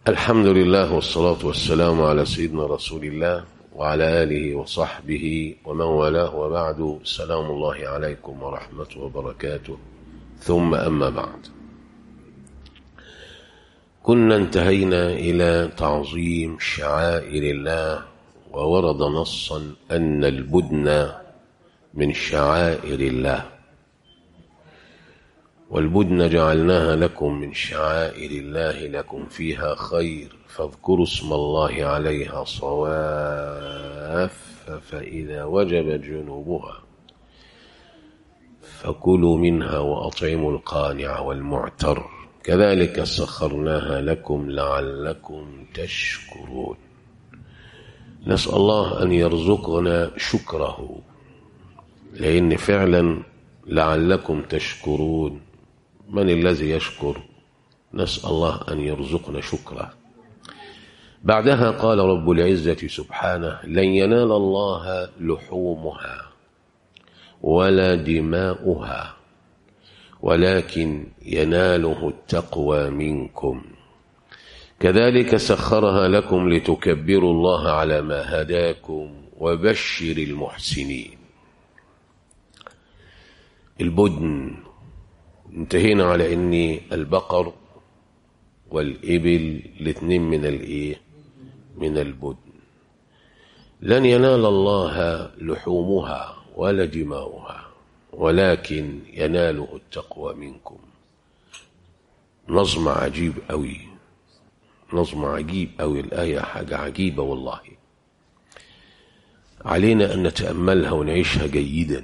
الحمد لله والصلاة والسلام على سيدنا رسول الله وعلى آله وصحبه ومن والاه وبعد سلام الله عليكم ورحمته وبركاته ثم أما بعد كنا انتهينا إلى تعظيم شعائر الله وورد نصا أن البدن من شعائر الله والبدن جعلناها لكم من شعائر الله لكم فيها خير فاذكروا اسم الله عليها صواف فإذا وجب جنوبها فكلوا منها وأطعموا القانع والمعتر كذلك سخرناها لكم لعلكم تشكرون نسأل الله أن يرزقنا شكره لأن فعلا لعلكم تشكرون من الذي يشكر نسأل الله أن يرزقنا شكره بعدها قال رب العزة سبحانه لن ينال الله لحومها ولا دماؤها ولكن يناله التقوى منكم كذلك سخرها لكم لتكبروا الله على ما هداكم وبشر المحسنين البدن انتهينا على ان البقر والإبل الاثنين من الايه من البدن لن ينال الله لحومها ولا دماؤها ولكن يناله التقوى منكم نظم عجيب قوي نظم عجيب قوي الآية حاجة عجيبة والله علينا أن نتأملها ونعيشها جيدا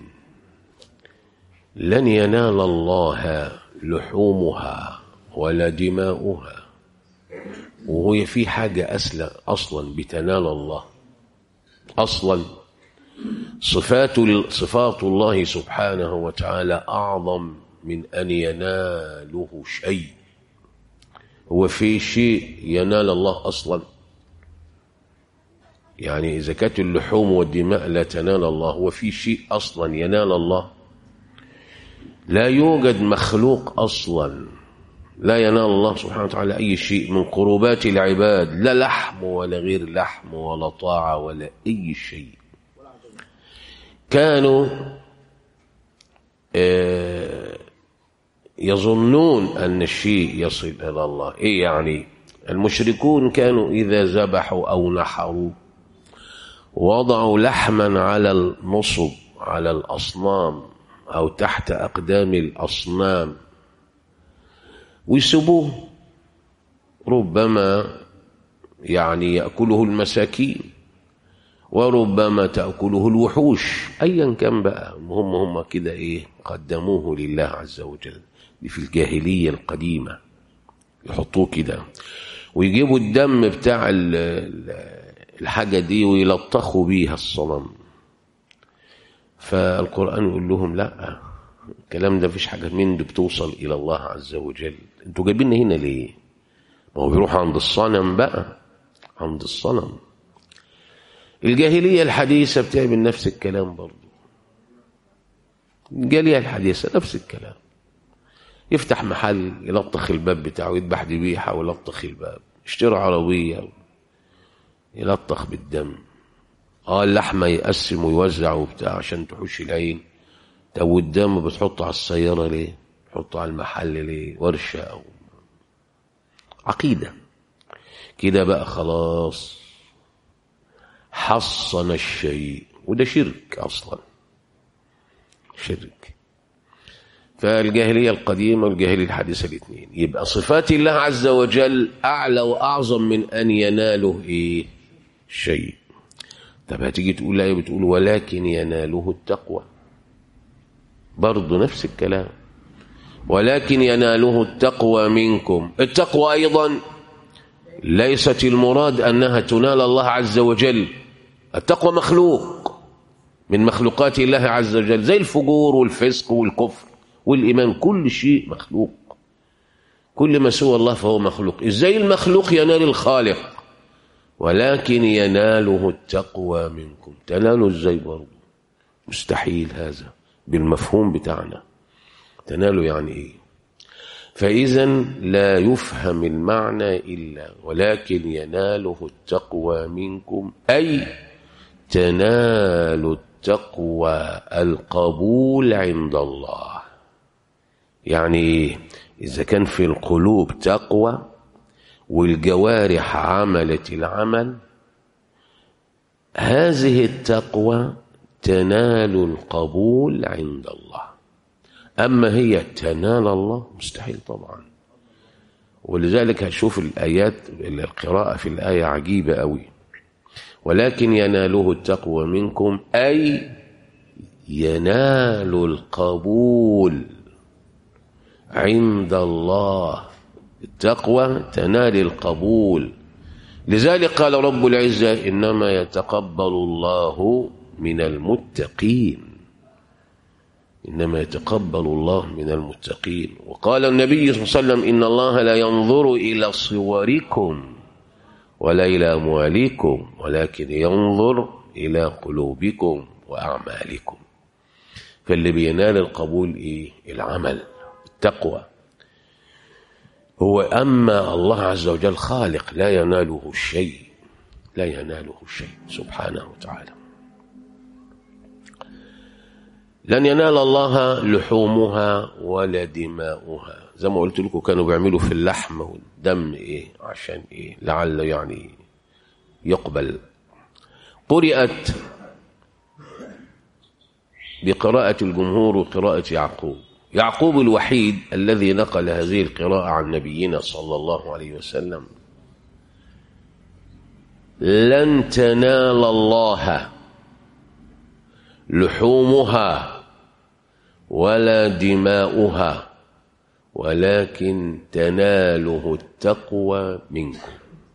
لن ينال الله لحومها ولا دماؤها وهي في حاجة أصلا أصلا بتنال الله أصلا صفات صفات الله سبحانه وتعالى أعظم من أن يناله شيء هو في شيء ينال الله أصلا يعني إذا كانت اللحوم والدماء لا تنال الله هو في شيء أصلا ينال الله لا يوجد مخلوق أصلا لا ينال الله سبحانه وتعالى أي شيء من قربات العباد لا لحم ولا غير لحم ولا طاعة ولا أي شيء كانوا يظنون أن الشيء يصل إلى الله إيه يعني المشركون كانوا إذا ذبحوا أو نحروا وضعوا لحما على النصب على الأصنام أو تحت أقدام الأصنام ويسبوه ربما يعني يأكله المساكين وربما تأكله الوحوش أيا كان بقى هم هم كده إيه قدموه لله عز وجل دي في الجاهلية القديمة يحطوه كده ويجيبوا الدم بتاع الحاجة دي ويلطخوا بيها الصنم فالقرآن يقول لهم لا الكلام ده مفيش حاجة من دي بتوصل إلى الله عز وجل انتوا جايبين هنا ليه ما هو بيروح عند الصنم بقى عند الصنم الجاهلية الحديثة بتعمل نفس الكلام برضو الجاهلية الحديثة نفس الكلام يفتح محل يلطخ الباب بتاعه يذبح ذبيحة ويلطخ الباب يشتري عربية يلطخ بالدم اه اللحمة يقسم ويوزع وبتاع عشان تحوش العين طب والدم بتحطه على السيارة ليه تحطه على المحل ليه ورشة أو عقيدة كده بقى خلاص حصن الشيء وده شرك أصلا شرك فالجاهلية القديمة والجاهلية الحديثة الاثنين يبقى صفات الله عز وجل أعلى وأعظم من أن يناله إيه شيء طب هتيجي تقول لا بتقول ولكن يناله التقوى برضه نفس الكلام ولكن يناله التقوى منكم التقوى أيضا ليست المراد أنها تنال الله عز وجل التقوى مخلوق من مخلوقات الله عز وجل زي الفجور والفسق والكفر والإيمان كل شيء مخلوق كل ما سوى الله فهو مخلوق ازاي المخلوق ينال الخالق ولكن يناله التقوى منكم تناله ازاي برضه مستحيل هذا بالمفهوم بتاعنا تناله يعني ايه فإذا لا يفهم المعنى إلا ولكن يناله التقوى منكم أي تنال التقوى القبول عند الله يعني إذا كان في القلوب تقوى والجوارح عملت العمل هذه التقوى تنال القبول عند الله أما هي تنال الله مستحيل طبعا ولذلك هشوف الآيات القراءة في الآية عجيبة أوي ولكن يناله التقوى منكم أي ينال القبول عند الله التقوى تنال القبول لذلك قال رب العزة إنما يتقبل الله من المتقين إنما يتقبل الله من المتقين وقال النبي صلى الله عليه وسلم إن الله لا ينظر إلى صوركم ولا إلى أموالكم ولكن ينظر إلى قلوبكم وأعمالكم فاللي بينال القبول إيه العمل التقوى هو أما الله عز وجل خالق لا يناله الشيء لا يناله الشيء سبحانه وتعالى لن ينال الله لحومها ولا دماؤها زي ما قلت لكم كانوا بيعملوا في اللحم والدم ايه عشان ايه لعل يعني يقبل قرأت بقراءة الجمهور وقراءة يعقوب يعقوب الوحيد الذي نقل هذه القراءة عن نبينا صلى الله عليه وسلم لن تنال الله لحومها ولا دماؤها ولكن تناله التقوى منكم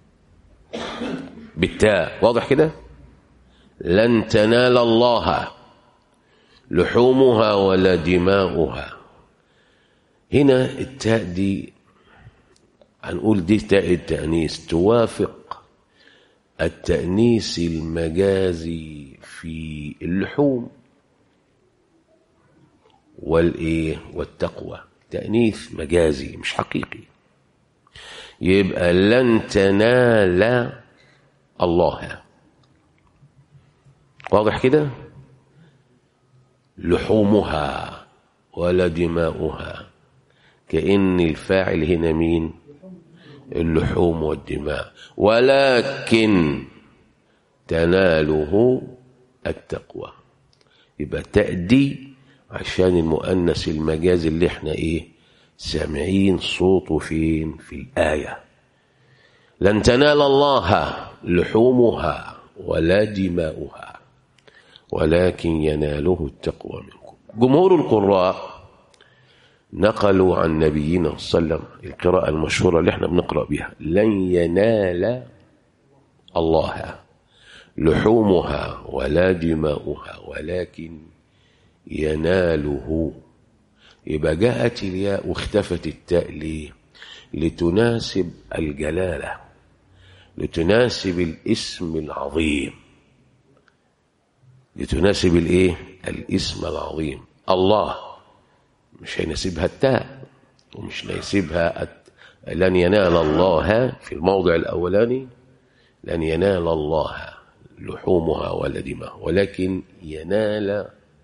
بالتاء واضح كده لن تنال الله لحومها ولا دماؤها هنا التاء دي هنقول دي تاء التأنيث توافق التأنيث المجازي في اللحوم والايه والتقوى تأنيث مجازي مش حقيقي يبقى لن تنال الله واضح كده لحومها ولا دماؤها كأن الفاعل هنا مين اللحوم والدماء ولكن تناله التقوى يبقى تأدي عشان المؤنث المجاز اللي احنا ايه سامعين صوته فين في الآية لن تنال الله لحومها ولا دماؤها ولكن يناله التقوى منكم جمهور القراء نقلوا عن نبينا صلى الله عليه وسلم القراءة المشهورة اللي احنا بنقرأ بها لن ينال الله لحومها ولا دماؤها ولكن يناله يبقى جاءت الياء واختفت التاء ليه لتناسب الجلالة لتناسب الاسم العظيم لتناسب الايه الاسم العظيم الله مش هيناسبها التاء ومش هيناسبها الت... لن ينال الله في الموضع الاولاني لن ينال الله لحومها ولا دماء ولكن ينال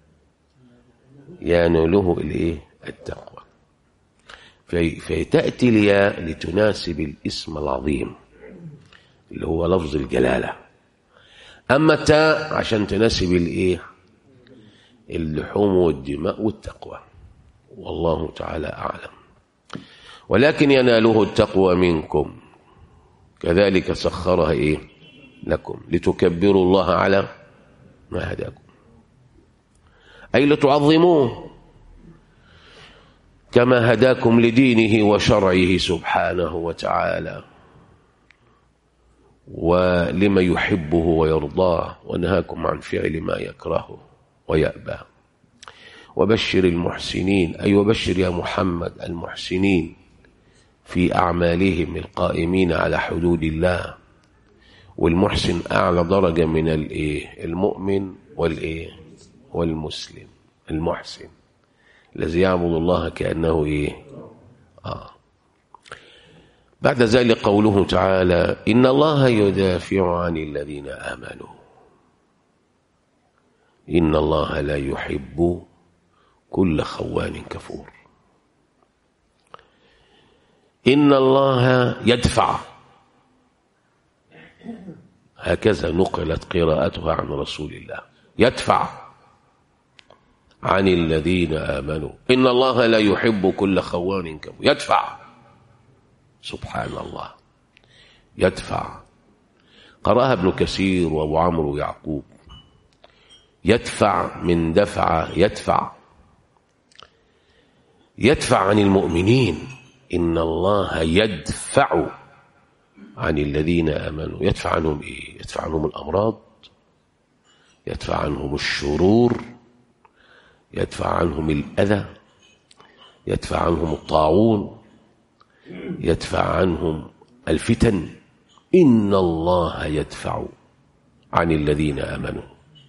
يناله الايه التقوى في فتاتي الياء لتناسب الاسم العظيم اللي هو لفظ الجلاله اما التاء عشان تناسب الايه اللحوم والدماء والتقوى والله تعالى اعلم ولكن يناله التقوى منكم كذلك سخرها ايه لكم لتكبروا الله على ما هداكم أي لتعظموه كما هداكم لدينه وشرعه سبحانه وتعالى ولما يحبه ويرضاه ونهاكم عن فعل ما يكرهه ويأبى وبشر المحسنين أي وبشر يا محمد المحسنين في أعمالهم القائمين على حدود الله والمحسن أعلى درجة من الإيه المؤمن والإيه والمسلم المحسن الذي يعبد الله كأنه إيه آه. بعد ذلك قوله تعالى إن الله يدافع عن الذين آمنوا إن الله لا يحب كل خوان كفور إن الله يدفع هكذا نقلت قراءتها عن رسول الله يدفع عن الذين آمنوا إن الله لا يحب كل خوان كفور يدفع سبحان الله يدفع قرأها ابن كثير وابو عمرو ويعقوب يدفع من دفع يدفع يدفع عن المؤمنين إن الله يدفع عن الذين آمنوا يدفع عنهم إيه يدفع عنهم الأمراض يدفع عنهم الشرور يدفع عنهم الأذى يدفع عنهم الطاعون يدفع عنهم الفتن إن الله يدفع عن الذين آمنوا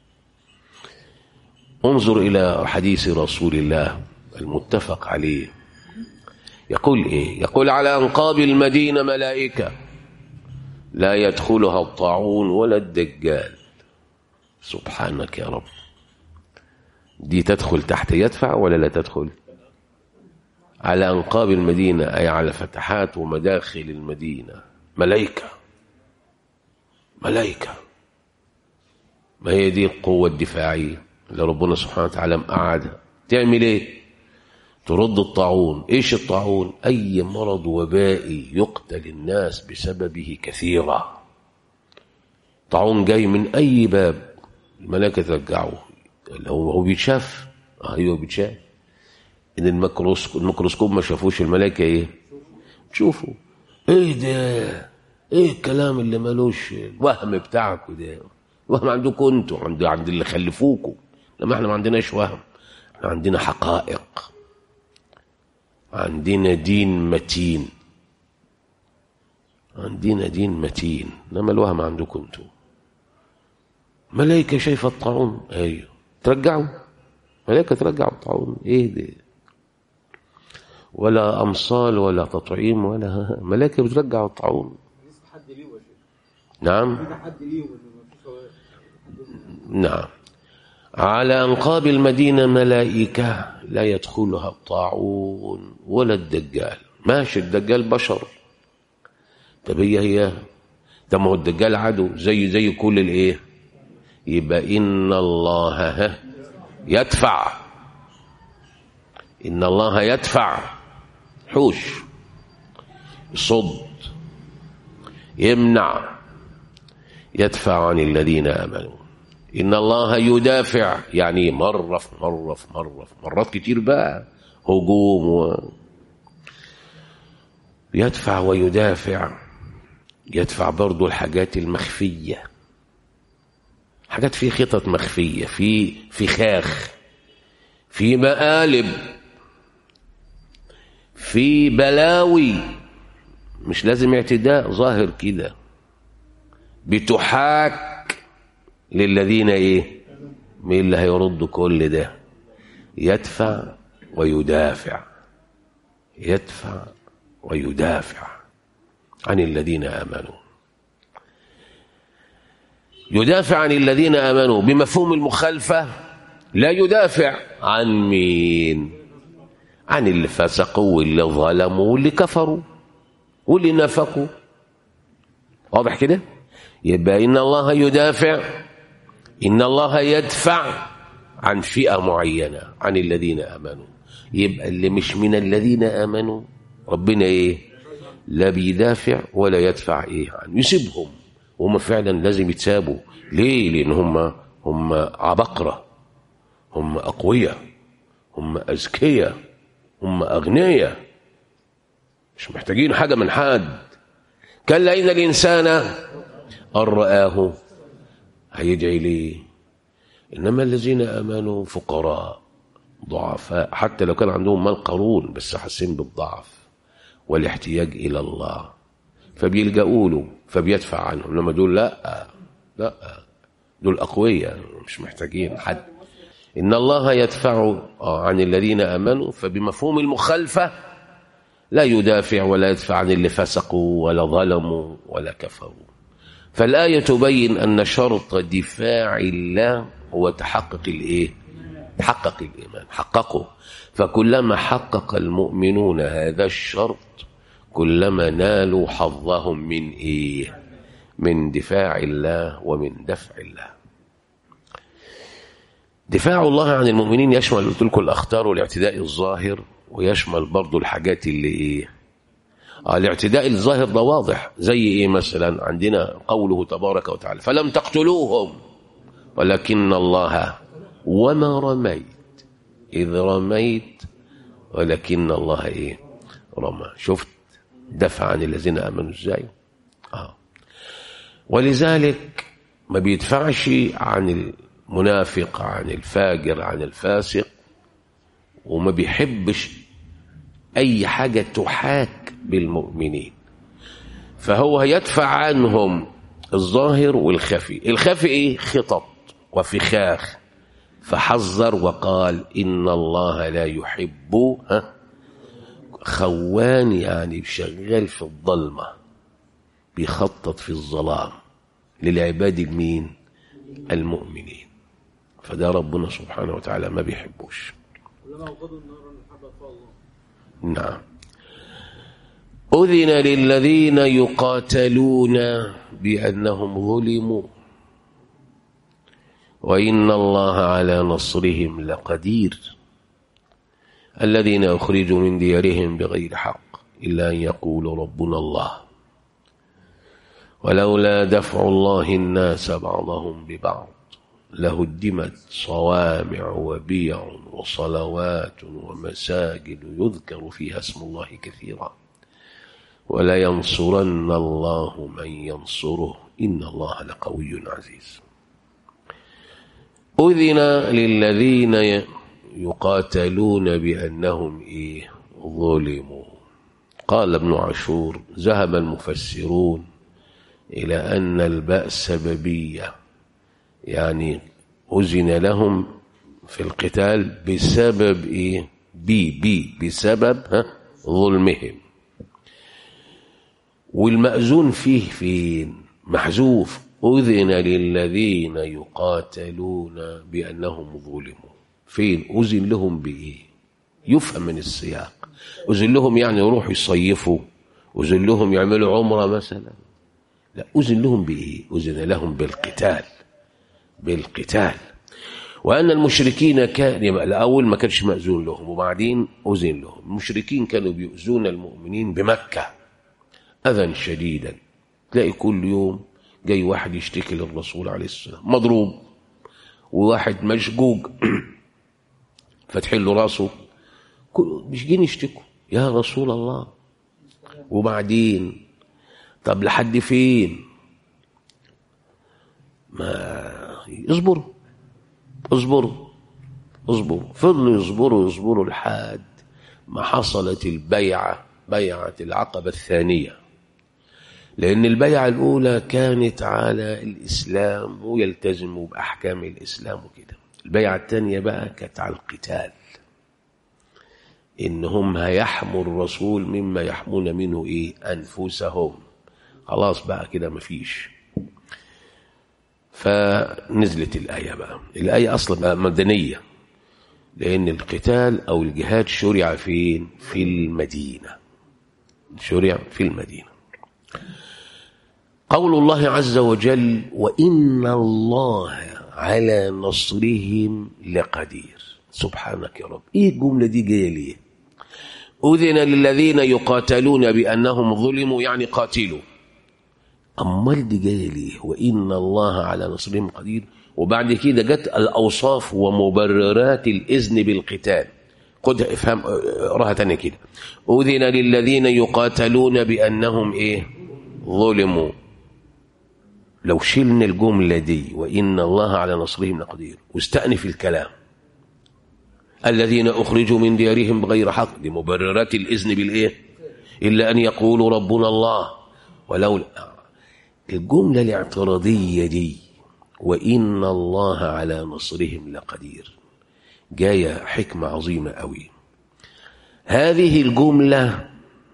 انظر إلى حديث رسول الله المتفق عليه يقول إيه يقول على أنقاب المدينة ملائكة لا يدخلها الطاعون ولا الدجال سبحانك يا رب دي تدخل تحت يدفع ولا لا تدخل على أنقاب المدينة أي على فتحات ومداخل المدينة ملائكة ملائكة ما هي دي القوة الدفاعية اللي ربنا سبحانه وتعالى مقعدها تعمل ايه ترد الطاعون ايش الطاعون اي مرض وبائي يقتل الناس بسببه كثيرا طاعون جاي من اي باب الملائكه ترجعه هو هو بيتشاف ايوه بيتشاف ان الميكروسكوب الميكروسكوب ما شافوش الملائكه ايه تشوفوا ايه ده ايه الكلام اللي ملوش الوهم بتاعكم ده الوهم عندكم انتوا عند عند اللي خلفوكم لما احنا ما عندناش وهم احنا عندنا حقائق عندنا دين متين عندنا دين متين انما الوهم عندكم انتوا ملائكه شايفه الطاعون ايوه ترجعوا ملائكه ترجعوا الطاعون ايه ده ولا امصال ولا تطعيم ولا ملائكه بترجع الطاعون نعم نعم على أنقاب المدينة ملائكة لا يدخلها الطاعون ولا الدجال ماشي الدجال بشر طب هي هي طب ما هو الدجال عدو زي زي كل الايه يبقى ان الله يدفع ان الله يدفع حوش يصد يمنع يدفع عن الذين امنوا إن الله يدافع يعني مرة في مرة في مرة في مرات كتير بقى هجوم و... يدفع ويدافع يدفع برضو الحاجات المخفية حاجات في خطط مخفية في فخاخ في مقالب في بلاوي مش لازم اعتداء ظاهر كده بتحاك للذين ايه مين اللي هيرد كل ده يدفع ويدافع يدفع ويدافع عن الذين امنوا يدافع عن الذين امنوا بمفهوم المخالفه لا يدافع عن مين عن اللي فسقوا واللي ظلموا واللي كفروا واللي نفقوا واضح كده يبقى ان الله يدافع إن الله يدفع عن فئة معينة عن الذين آمنوا يبقى اللي مش من الذين آمنوا ربنا إيه لا بيدافع ولا يدفع إيه عنه يسيبهم هم فعلا لازم يتسابوا ليه لأن هم هم عبقرة هم أقوياء هم أذكياء هم أغنياء مش محتاجين حاجة من حد كلا إن الإنسان أن رآه هيدعي ليه إنما الذين آمنوا فقراء ضعفاء حتى لو كان عندهم مال قارون بس حاسين بالضعف والاحتياج إلى الله فبيلجأوا له فبيدفع عنهم لما دول لا لا دول أقوياء مش محتاجين حد إن الله يدفع عن الذين آمنوا فبمفهوم المخالفة لا يدافع ولا يدفع عن اللي فسقوا ولا ظلموا ولا كفروا فالآية تبين أن شرط دفاع الله هو تحقق الإيه؟ تحقق الإيمان حققه فكلما حقق المؤمنون هذا الشرط كلما نالوا حظهم من إيه؟ من دفاع الله ومن دفع الله دفاع الله عن المؤمنين يشمل قلت لكم الأخطار والاعتداء الظاهر ويشمل برضو الحاجات اللي إيه آه الاعتداء الظاهر ده واضح زي إيه مثلا عندنا قوله تبارك وتعالى فلم تقتلوهم ولكن الله وما رميت إذ رميت ولكن الله إيه رمى شفت دفع عن الذين آمنوا إزاي آه. ولذلك ما بيدفعش عن المنافق عن الفاجر عن الفاسق وما بيحبش أي حاجة تحاك بالمؤمنين فهو يدفع عنهم الظاهر والخفي الخفي إيه خطط وفخاخ فحذر وقال إن الله لا يحب ها خوان يعني شغال في الظلمة بيخطط في الظلام للعباد المين المؤمنين فده ربنا سبحانه وتعالى ما بيحبوش نعم أذن للذين يقاتلون بأنهم ظلموا وإن الله على نصرهم لقدير الذين أخرجوا من ديارهم بغير حق إلا أن يقولوا ربنا الله ولولا دفع الله الناس بعضهم ببعض لهدمت صوامع وبيع وصلوات ومساجد يذكر فيها اسم الله كثيرا ولا ينصرن الله من ينصره إن الله لقوي عزيز أذن للذين يقاتلون بأنهم إيه ظلموا قال ابن عاشور ذهب المفسرون إلى أن الباء سببية يعني أذن لهم في القتال بسبب إيه بي بي بسبب ها ظلمهم والمأذون فيه فين محذوف أذن للذين يقاتلون بأنهم ظلموا فين أذن لهم بإيه يفهم من السياق أذن لهم يعني يروحوا يصيفوا أذن لهم يعملوا عمرة مثلا لا أذن لهم بإيه أذن لهم بالقتال بالقتال وأن المشركين كان يبقى الأول ما كانش مأذون لهم وبعدين أذن لهم المشركين كانوا بيؤذون المؤمنين بمكة أذى شديدا تلاقي كل يوم جاي واحد يشتكي للرسول عليه السلام مضروب وواحد مشجوج فاتحين له راسه مش جايين يشتكوا يا رسول الله وبعدين طب لحد فين ما اصبروا اصبروا اصبروا فضلوا يصبروا يصبروا لحد ما حصلت البيعة بيعة العقبة الثانية لأن البيعة الأولى كانت على الإسلام ويلتزموا بأحكام الإسلام وكده البيعة الثانية بقى كانت على القتال إنهم هيحموا الرسول مما يحمون منه إيه أنفسهم خلاص بقى كده مفيش فنزلت الآية بقى الآية أصلا بقى مدنية لأن القتال أو الجهاد شرع فين في المدينة شرع في المدينة قول الله عز وجل وإن الله على نصرهم لقدير سبحانك يا رب ايه الجملة دي جاية ليه أذن للذين يقاتلون بأنهم ظلموا يعني قاتلوا أمال دي جاية ليه وإن الله على نصرهم قدير وبعد كده جت الأوصاف ومبررات الإذن بالقتال خد افهم اقراها تاني كده أذن للذين يقاتلون بأنهم إيه ظلموا لو شلنا الجملة دي وإن الله على نصرهم لقدير واستأنف الكلام الذين أخرجوا من ديارهم بغير حق دي مبررات الإذن بالإيه إلا أن يقولوا ربنا الله ولو الجملة الاعتراضية دي وإن الله على نصرهم لقدير جاية حكمة عظيمة قوي هذه الجملة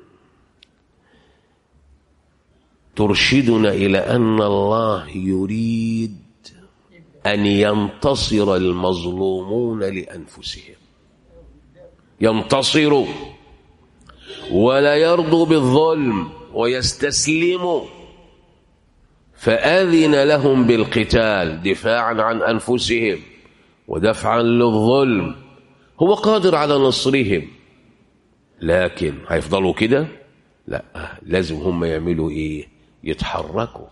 ترشدنا إلى أن الله يريد أن ينتصر المظلومون لأنفسهم ينتصروا ولا يرضوا بالظلم ويستسلموا فأذن لهم بالقتال دفاعا عن أنفسهم ودفعا للظلم هو قادر على نصرهم لكن هيفضلوا كده لا لازم هم يعملوا ايه يتحركوا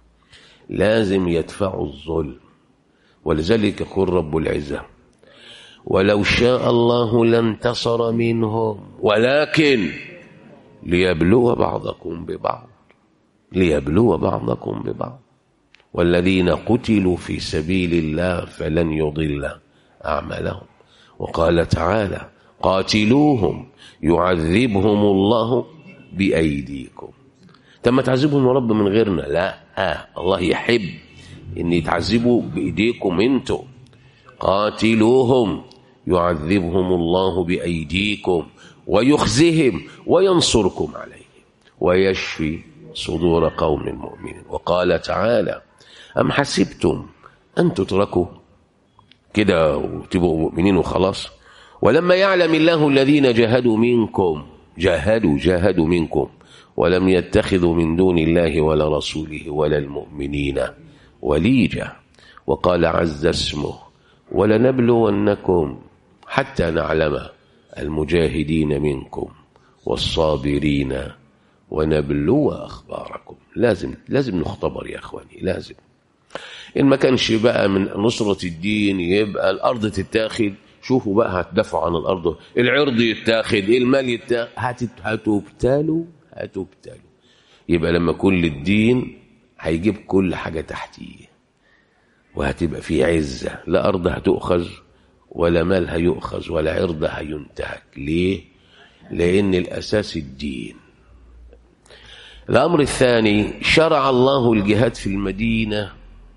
لازم يدفعوا الظلم ولذلك يقول رب العزة ولو شاء الله لانتصر منهم ولكن ليبلو بعضكم ببعض ليبلو بعضكم ببعض والذين قتلوا في سبيل الله فلن يضل أعمالهم وقال تعالى قاتلوهم يعذبهم الله بأيديكم تم تعذبهم يا رب من غيرنا لا آه الله يحب ان يتعذبوا بايديكم انتم قاتلوهم يعذبهم الله بايديكم ويخزهم وينصركم عليهم ويشفي صدور قوم مؤمنين وقال تعالى ام حسبتم ان تتركوا كده وتبقوا مؤمنين وخلاص ولما يعلم الله الذين جاهدوا منكم جاهدوا جاهدوا منكم ولم يتخذوا من دون الله ولا رسوله ولا المؤمنين وليجا وقال عز اسمه ولنبلونكم حتى نعلم المجاهدين منكم والصابرين ونبلو أخباركم لازم لازم نختبر يا أخواني لازم إن ما كانش بقى من نصرة الدين يبقى الأرض تتاخد شوفوا بقى هتدافعوا عن الأرض العرض يتاخد المال يتاخد هتبتالوا هتبتالوا يبقى لما كل الدين هيجيب كل حاجة تحتيه وهتبقى في عزة لا أرض هتؤخذ ولا مال هيؤخذ ولا عرض هينتهك ليه؟ لأن الأساس الدين الأمر الثاني شرع الله الجهاد في المدينة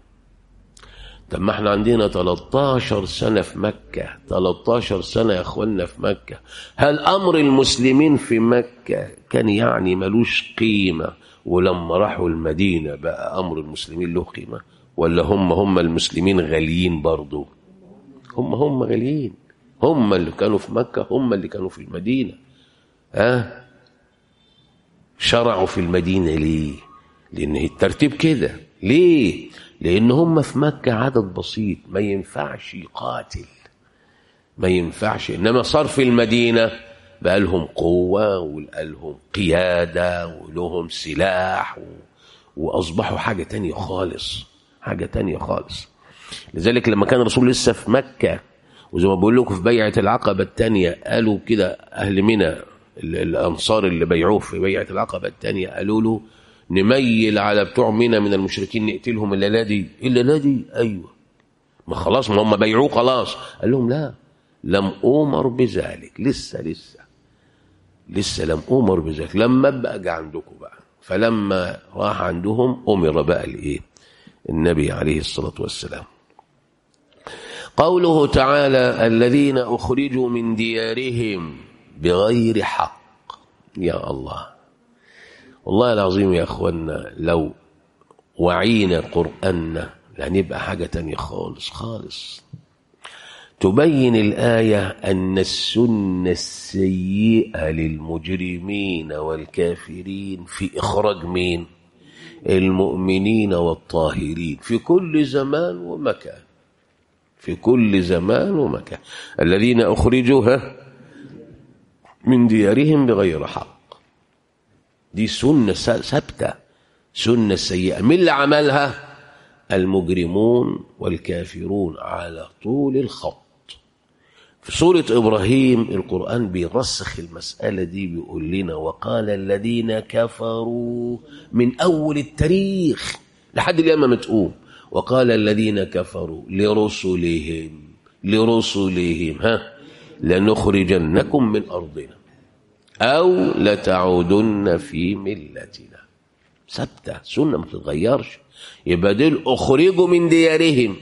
طب ما احنا عندنا 13 سنة في مكة 13 سنة يا اخوانا في مكة هل أمر المسلمين في مكة كان يعني ملوش قيمة ولما راحوا المدينة بقى أمر المسلمين له قيمة ولا هم هم المسلمين غاليين برضو هم هم غاليين هم اللي كانوا في مكة هم اللي كانوا في المدينة ها أه؟ شرعوا في المدينة ليه لأن الترتيب كده ليه لأن هم في مكة عدد بسيط ما ينفعش يقاتل ما ينفعش إنما صار في المدينة بقى لهم قوة وبقى لهم قيادة ولهم سلاح و... وأصبحوا حاجة تانية خالص حاجة تانية خالص لذلك لما كان الرسول لسه في مكة وزي ما بقول لكم في بيعة العقبة الثانية قالوا كده أهل منى الأنصار اللي بيعوه في بيعة العقبة الثانية قالوا له نميل على بتوع منى من المشركين نقتلهم الليلة دي الليلة دي أيوة ما خلاص ما هم بيعوه خلاص قال لهم لا لم أمر بذلك لسه لسه لسه لم أمر بذلك لما أبقى أجي عندكم بقى فلما راح عندهم أمر بقى الإيه النبي عليه الصلاة والسلام قوله تعالى الذين أخرجوا من ديارهم بغير حق يا الله والله العظيم يا أخوانا لو وعينا قرآننا لنبقى حاجة تانية خالص خالص تبين الآية أن السنة السيئة للمجرمين والكافرين في إخراج مين المؤمنين والطاهرين في كل زمان ومكان في كل زمان ومكان الذين أخرجوا من ديارهم بغير حق دي سنة ثابتة سنة سيئة من اللي عملها المجرمون والكافرون على طول الخط في سورة إبراهيم القرآن بيرسخ المسألة دي بيقول لنا وقال الذين كفروا من أول التاريخ لحد اليوم ما تقوم وقال الذين كفروا لرسلهم لرسلهم ها لنخرجنكم من أرضنا أو لتعودن في ملتنا ثابتة سنة ما تتغيرش يبقى دول أخرجوا من ديارهم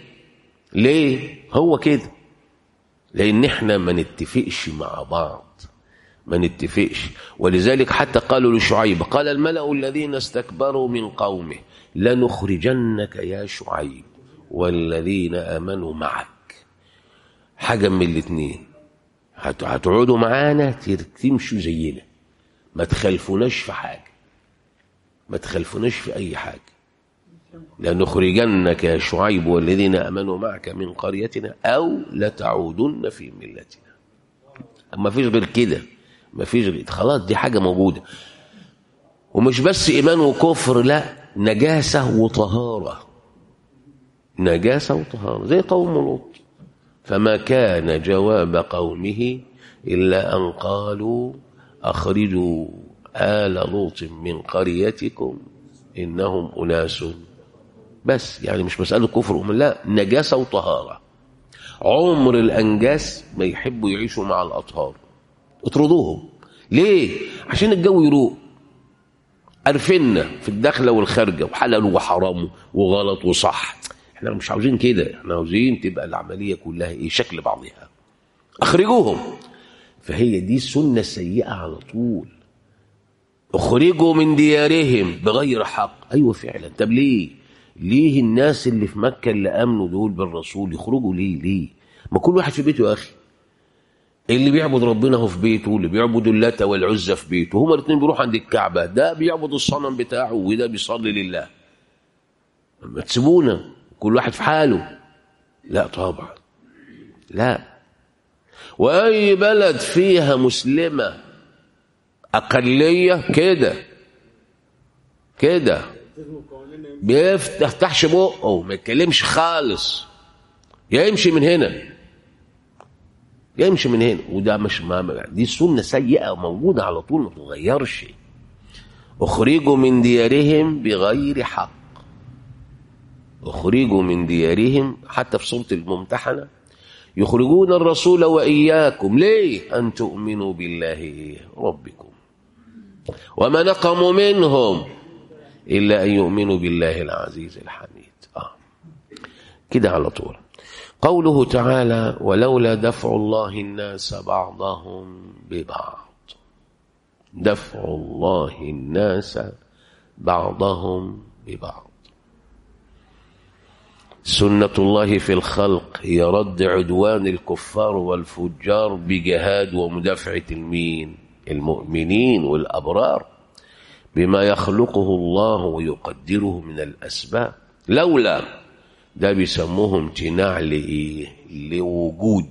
ليه هو كده لأن احنا ما نتفقش مع بعض ما نتفقش ولذلك حتى قالوا لشعيب قال الملأ الذين استكبروا من قومه لنخرجنك يا شعيب والذين آمنوا معك حاجة من الاثنين هتقعدوا معانا تمشوا زينا ما تخلفوناش في حاجة ما تخلفوناش في أي حاجة لنخرجنك يا شعيب والذين امنوا معك من قريتنا او لتعودن في ملتنا ما فيش غير كده ما فيش غير خلاص دي حاجه موجوده ومش بس ايمان وكفر لا نجاسه وطهاره نجاسه وطهاره زي قوم لوط فما كان جواب قومه الا ان قالوا اخرجوا ال لوط من قريتكم انهم اناس بس يعني مش مسألة كفر ومن لا نجاسة وطهارة عمر الأنجاس ما يحبوا يعيشوا مع الأطهار اطردوهم ليه؟ عشان الجو يروق عرفنا في الداخلة والخارجة وحلال وحرام وغلط وصح احنا مش عاوزين كده احنا عاوزين تبقى العملية كلها ايه شكل بعضها اخرجوهم فهي دي سنة سيئة على طول اخرجوا من ديارهم بغير حق ايوه فعلا طب ليه ليه الناس اللي في مكة اللي امنوا دول بالرسول يخرجوا ليه ليه ما كل واحد في بيته يا اخي اللي بيعبد ربنا هو في بيته اللي بيعبد اللات والعزى في بيته هما الاثنين بيروحوا عند الكعبة ده بيعبد الصنم بتاعه وده بيصلي لله ما تسيبونا كل واحد في حاله لا طبعا لا واي بلد فيها مسلمه اقليه كده كده بيفتحش بقه ما يتكلمش خالص يمشي من هنا يمشي من هنا وده مش ما دي سنه سيئه موجوده على طول ما تتغيرش اخرجوا من ديارهم بغير حق اخرجوا من ديارهم حتى في سوره الممتحنه يخرجون الرسول واياكم ليه ان تؤمنوا بالله ربكم وما نقموا منهم إلا أن يؤمنوا بالله العزيز الحميد آه. كده على طول قوله تعالى ولولا دفع الله الناس بعضهم ببعض دفع الله الناس بعضهم ببعض سنة الله في الخلق هي رد عدوان الكفار والفجار بجهاد ومدافعة المين المؤمنين والأبرار بما يخلقه الله ويقدره من الأسباب لولا ده بيسموه امتناع لإيه لوجود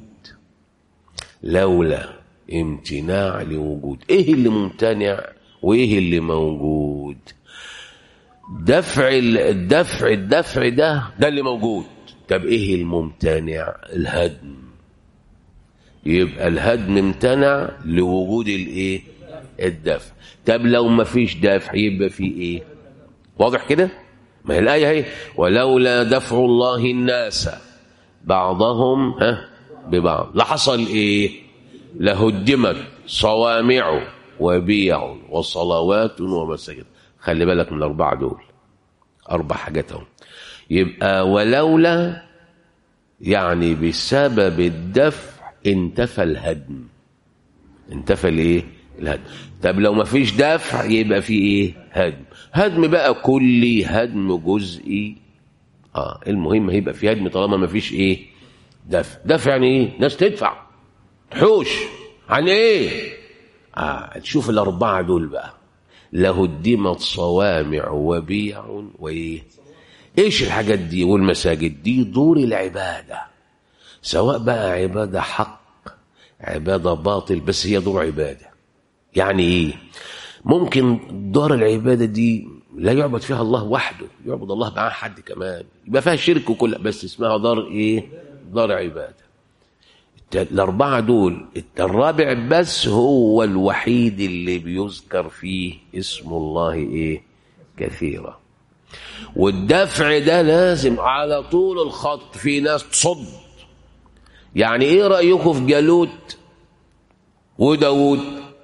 لولا امتناع لوجود ايه اللي ممتنع وايه اللي موجود دفع الدفع الدفع ده ده اللي موجود طب ايه الممتنع الهدم يبقى الهدم امتنع لوجود الايه الدفع طب لو ما فيش دفع يبقى في ايه واضح كده ما هي الايه اهي ولولا دفع الله الناس بعضهم ها ببعض لحصل ايه لهدمت صوامع وبيع وصلوات ومساجد خلي بالك من الاربعه دول اربع حاجات اهو يبقى ولولا يعني بسبب الدفع انتفى الهدم انتفى الايه الهدم طب لو ما فيش دفع يبقى في ايه هدم هدم بقى كلي هدم جزئي اه المهم هيبقى في هدم طالما ما فيش ايه دفع دفع يعني ايه ناس تدفع تحوش عن ايه اه تشوف الاربعه دول بقى لهدمت صوامع وبيع وايه ايش الحاجات دي والمساجد دي دور العباده سواء بقى عباده حق عباده باطل بس هي دور عباده يعني ايه ممكن دار العباده دي لا يعبد فيها الله وحده يعبد الله معاه حد كمان يبقى فيها شرك وكل بس اسمها دار ايه دار عباده الأربعة دول الرابع بس هو الوحيد اللي بيذكر فيه اسم الله إيه كثيرا والدفع ده لازم على طول الخط في ناس تصد يعني ايه رأيكم في جالوت وداود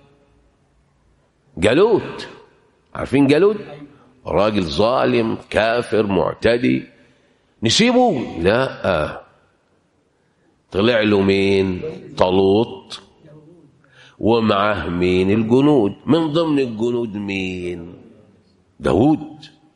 جالوت عارفين جالوت راجل ظالم كافر معتدي نسيبه لا طلع له مين طالوت ومعاه مين الجنود من ضمن الجنود مين داود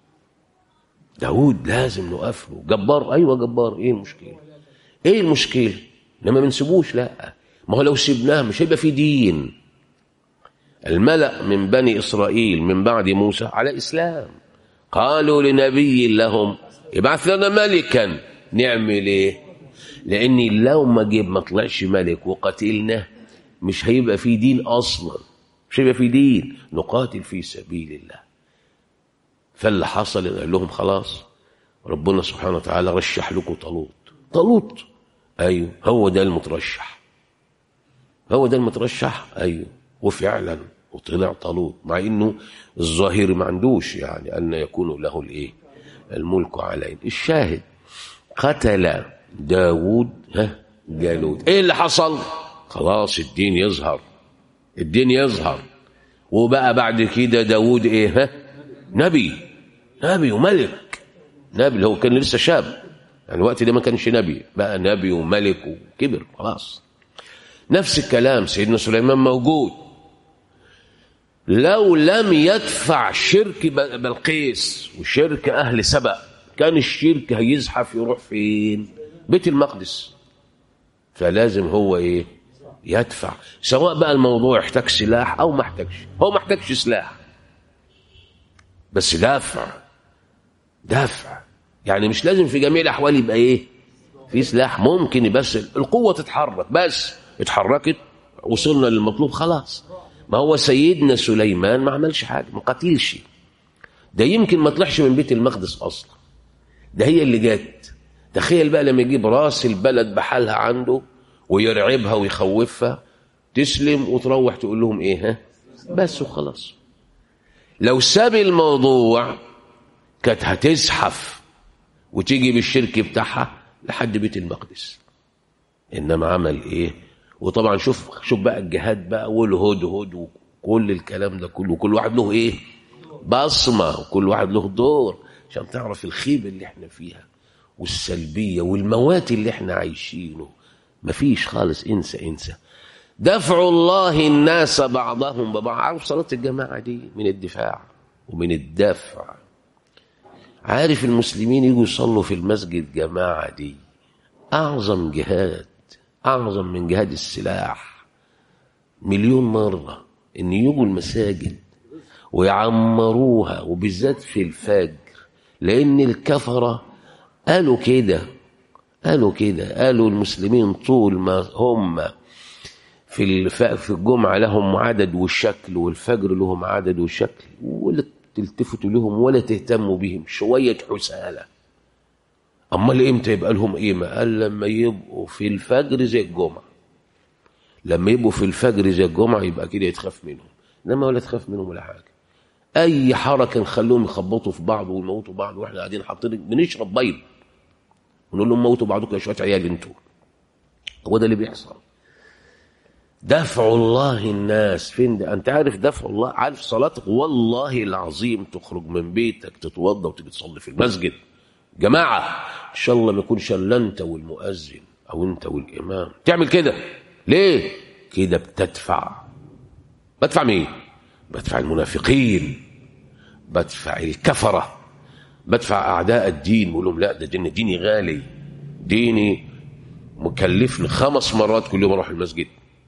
داود لازم نقف له جبار ايوه جبار ايه المشكله ايه المشكله انما ما نسيبوش لا ما هو لو سيبناه مش هيبقى في دين الملأ من بني إسرائيل من بعد موسى على إسلام قالوا لنبي لهم ابعث لنا ملكا نعمل ايه لاني لو ما جيب ما طلعش ملك وقتلنا مش هيبقى في دين اصلا مش هيبقى في دين نقاتل في سبيل الله فاللي حصل قال لهم خلاص ربنا سبحانه وتعالى رشح لكم طالوت طالوت ايوه هو ده المترشح هو ده المترشح ايوه وفعلا وطلع طالوت مع انه الظاهر ما عندوش يعني ان يكون له الايه الملك علينا الشاهد قتل داود ها جالوت ايه اللي حصل خلاص الدين يظهر الدين يظهر وبقى بعد كده داود ايه ها نبي نبي وملك نبي اللي هو كان لسه شاب يعني الوقت ده ما كانش نبي بقى نبي وملك وكبر خلاص نفس الكلام سيدنا سليمان موجود لو لم يدفع شرك بلقيس وشرك أهل سبأ كان الشرك هيزحف يروح فين بيت المقدس فلازم هو ايه يدفع سواء بقى الموضوع احتاج سلاح او ما احتاجش هو ما احتاجش سلاح بس دافع دافع يعني مش لازم في جميع الاحوال يبقى ايه في سلاح ممكن بس القوه تتحرك بس اتحركت وصلنا للمطلوب خلاص ما هو سيدنا سليمان ما عملش حاجه ما قتلش ده يمكن ما طلعش من بيت المقدس اصلا ده هي اللي جت تخيل بقى لما يجيب راس البلد بحالها عنده ويرعبها ويخوفها تسلم وتروح تقول لهم ايه ها بس وخلاص لو ساب الموضوع كانت هتزحف وتيجي بالشرك بتاعها لحد بيت المقدس انما عمل ايه وطبعا شوف شوف بقى الجهاد بقى والهدهد وكل الكلام ده كله وكل واحد له ايه بصمه وكل واحد له دور عشان تعرف الخيبه اللي احنا فيها والسلبيه والموات اللي احنا عايشينه مفيش خالص انسى انسى دفع الله الناس بعضهم ببعض عارف صلاه الجماعه دي من الدفاع ومن الدفع عارف المسلمين يجوا يصلوا في المسجد جماعه دي اعظم جهاد أعظم من جهاد السلاح مليون مرة إن يجوا المساجد ويعمروها وبالذات في الفجر لأن الكفرة قالوا كده قالوا كده قالوا المسلمين طول ما هم في الف... في الجمعة لهم عدد والشكل والفجر لهم عدد والشكل ولا تلتفتوا لهم ولا تهتموا بهم شوية حسالة امال امتى يبقى لهم قيمه قال لما يبقوا في الفجر زي الجمعه لما يبقوا في الفجر زي الجمعه يبقى كده يتخاف منهم انما ولا تخاف منهم ولا حاجه اي حركه نخليهم يخبطوا في بعض ويموتوا بعض واحنا قاعدين حاطين بنشرب بيض ونقول لهم موتوا بعضكم يا شويه عيال انتوا هو ده اللي بيحصل دفع الله الناس فين ده انت عارف دفع الله عارف صلاتك والله العظيم تخرج من بيتك تتوضى وتيجي تصلي في المسجد جماعة إن شاء الله ما يكونش إلا أنت والمؤذن أو أنت والإمام تعمل كده ليه؟ كده بتدفع بدفع مين؟ بدفع المنافقين بدفع الكفرة بدفع أعداء الدين بقول لهم لا ده دين ديني غالي ديني مكلفني خمس مرات كل يوم أروح المسجد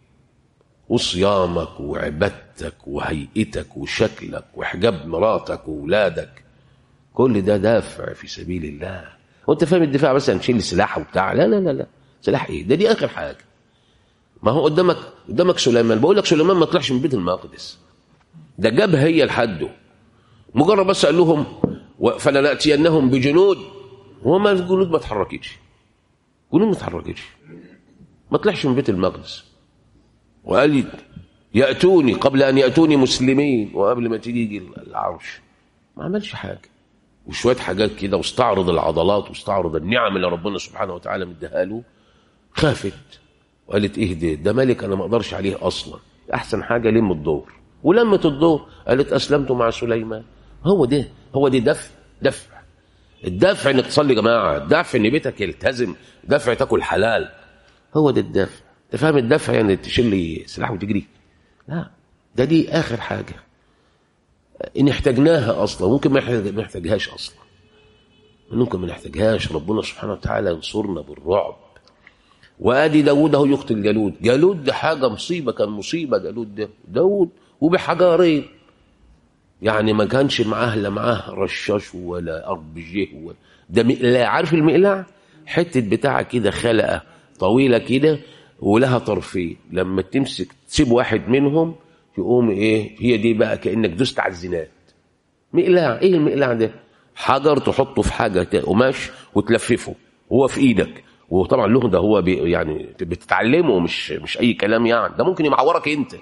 وصيامك وعبادتك وهيئتك وشكلك وحجاب مراتك وولادك كل ده دافع في سبيل الله وانت فاهم الدفاع بس نشيل السلاح وبتاع لا لا لا لا سلاح ايه ده دي اخر حاجه ما هو قدامك قدامك سليمان بقول لك سليمان ما طلعش من بيت المقدس ده جابها هي لحده مجرد بس قال لهم فلناتينهم بجنود وما الجنود ما اتحركتش جنود ما اتحركتش ما طلعش من بيت المقدس وقال ياتوني قبل ان ياتوني مسلمين وقبل ما تيجي العرش ما عملش حاجه وشويه حاجات كده واستعرض العضلات واستعرض النعم اللي ربنا سبحانه وتعالى مديها له خافت وقالت ايه ده ده ملك انا ما اقدرش عليه اصلا احسن حاجه لم الدور ولمت الدور قالت اسلمت مع سليمان هو ده هو دي دفع دفع الدفع انك تصلي جماعه الدفع ان بيتك يلتزم دفع تاكل حلال هو ده الدفع انت فاهم الدفع يعني تشيل لي سلاح وتجري لا ده دي اخر حاجه ان احتاجناها اصلا ممكن ما نحتاجهاش اصلا ممكن ما نحتاجهاش ربنا سبحانه وتعالى ينصرنا بالرعب وادي داود اهو يقتل جالوت جالوت ده حاجه مصيبه كان مصيبه جالوت ده داود وبحجارين يعني ما كانش معاه لا معاه رشاش ولا ارض جه ولا ده مقلاع عارف المقلاع حته بتاعه كده خلقه طويله كده ولها طرفين لما تمسك تسيب واحد منهم يقوم ايه هي دي بقى كانك دوست على الزناد مقلاع ايه المقلاع ده حجر تحطه في حاجه قماش وتلففه هو في ايدك وطبعا له ده هو بي يعني بتتعلمه مش مش اي كلام يعني ده ممكن يمعورك انت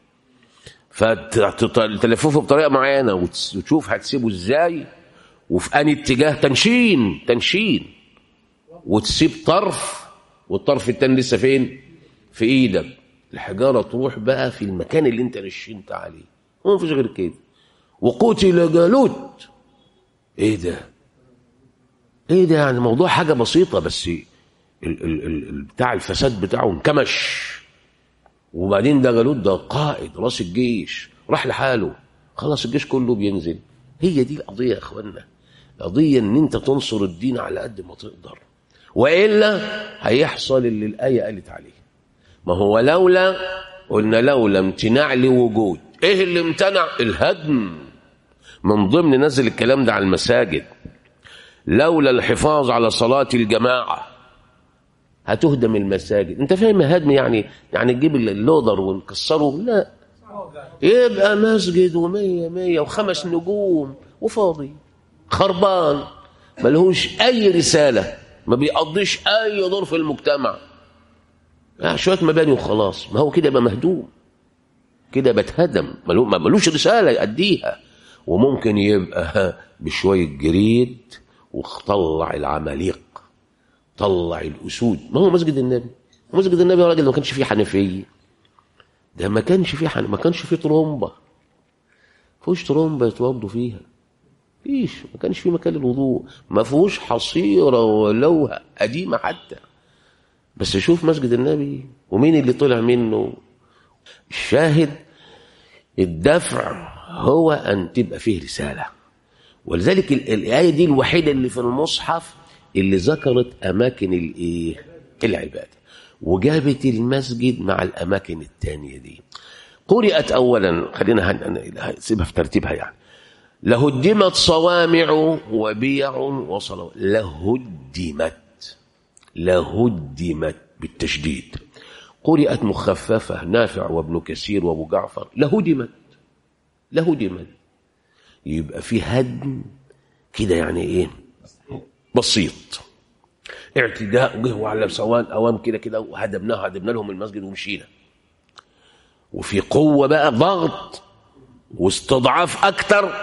فتلففه بطريقه معينه وتشوف هتسيبه ازاي وفي اني اتجاه تنشين تنشين وتسيب طرف والطرف التاني لسه فين في ايدك الحجاره تروح بقى في المكان اللي انت نشنت عليه ما فيش غير كده وقتل جالوت ايه ده ايه ده يعني موضوع حاجه بسيطه بس ال ال ال بتاع الفساد بتاعه انكمش وبعدين ده جالوت ده قائد راس الجيش راح لحاله خلاص الجيش كله بينزل هي دي القضيه يا اخوانا قضيه ان انت تنصر الدين على قد ما تقدر والا هيحصل اللي الايه قالت عليه ما هو لولا قلنا لولا امتناع لوجود ايه اللي امتنع الهدم من ضمن نزل الكلام ده على المساجد لولا الحفاظ على صلاة الجماعة هتهدم المساجد انت فاهم هدم يعني يعني تجيب اللودر ونكسره لا يبقى مسجد ومية مية وخمس نجوم وفاضي خربان ملهوش اي رسالة ما بيقضيش اي دور في المجتمع يعني شوية مباني وخلاص ما هو كده يبقى مهدوم كده بتهدم ملوش رسالة يأديها وممكن يبقى بشوية جريد وطلع العماليق طلع الأسود ما هو مسجد النبي مسجد النبي يا راجل ما كانش فيه حنفية ده ما كانش فيه حن... ما كانش فيه طرمبة فيهوش طرمبة يتوضوا فيها فيش ما كانش فيه مكان للوضوء ما فيهوش حصيرة ولو قديمة حتى بس شوف مسجد النبي ومين اللي طلع منه الشاهد الدفع هو أن تبقى فيه رسالة ولذلك الآية دي الوحيدة اللي في المصحف اللي ذكرت أماكن الإيه؟ العبادة وجابت المسجد مع الأماكن التانية دي قرأت أولا خلينا سيبها في ترتيبها يعني لهدمت صوامع وبيع وصلوات لهدمت لهدمت بالتشديد قرأت مخففة نافع وابن كثير وابو جعفر لهدمت لهدمت يبقى في هدم كده يعني ايه بسيط اعتداء جه وعلى سوان اوام كده كده وهدمناها هدمنا لهم المسجد ومشينا وفي قوة بقى ضغط واستضعاف أكتر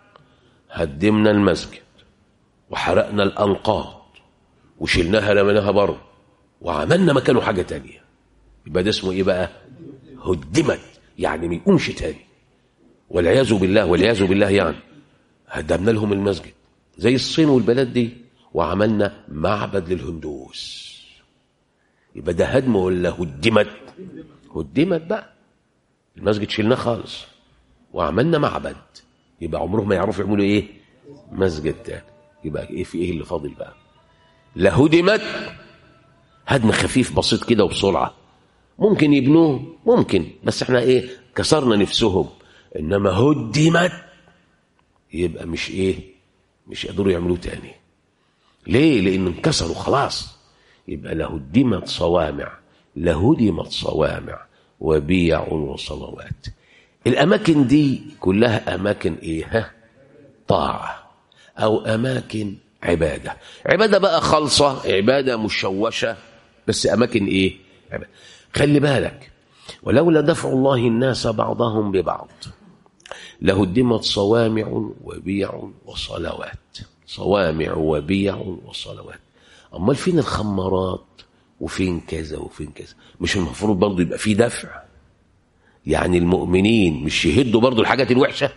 هدمنا المسجد وحرقنا الأنقاض وشلناها رميناها بره وعملنا مكانه حاجة تانية يبقى ده اسمه ايه بقى هدمت يعني ما يقومش تاني والعياذ بالله والعياذ بالله يعني هدمنا لهم المسجد زي الصين والبلاد دي وعملنا معبد للهندوس يبقى ده هدم ولا هدمت هدمت بقى المسجد شلناه خالص وعملنا معبد يبقى عمرهم ما يعرفوا يعملوا ايه مسجد تاني يبقى ايه في ايه اللي فاضل بقى لهدمت هدم خفيف بسيط كده وبسرعه ممكن يبنوه ممكن بس احنا ايه كسرنا نفسهم انما هدمت يبقى مش ايه مش يقدروا يعملوه تاني ليه لان انكسروا خلاص يبقى لهدمت صوامع لهدمت صوامع وبيع وصلوات الاماكن دي كلها اماكن ايه ها طاعه او اماكن عباده عباده بقى خالصه عباده مشوشه بس اماكن ايه عبادة. خلي بالك ولولا دفع الله الناس بعضهم ببعض لهدمت صوامع وبيع وصلوات صوامع وبيع وصلوات امال فين الخمارات وفين كذا وفين كذا مش المفروض برضه يبقى في دفع يعني المؤمنين مش يهدوا برضه الحاجات الوحشه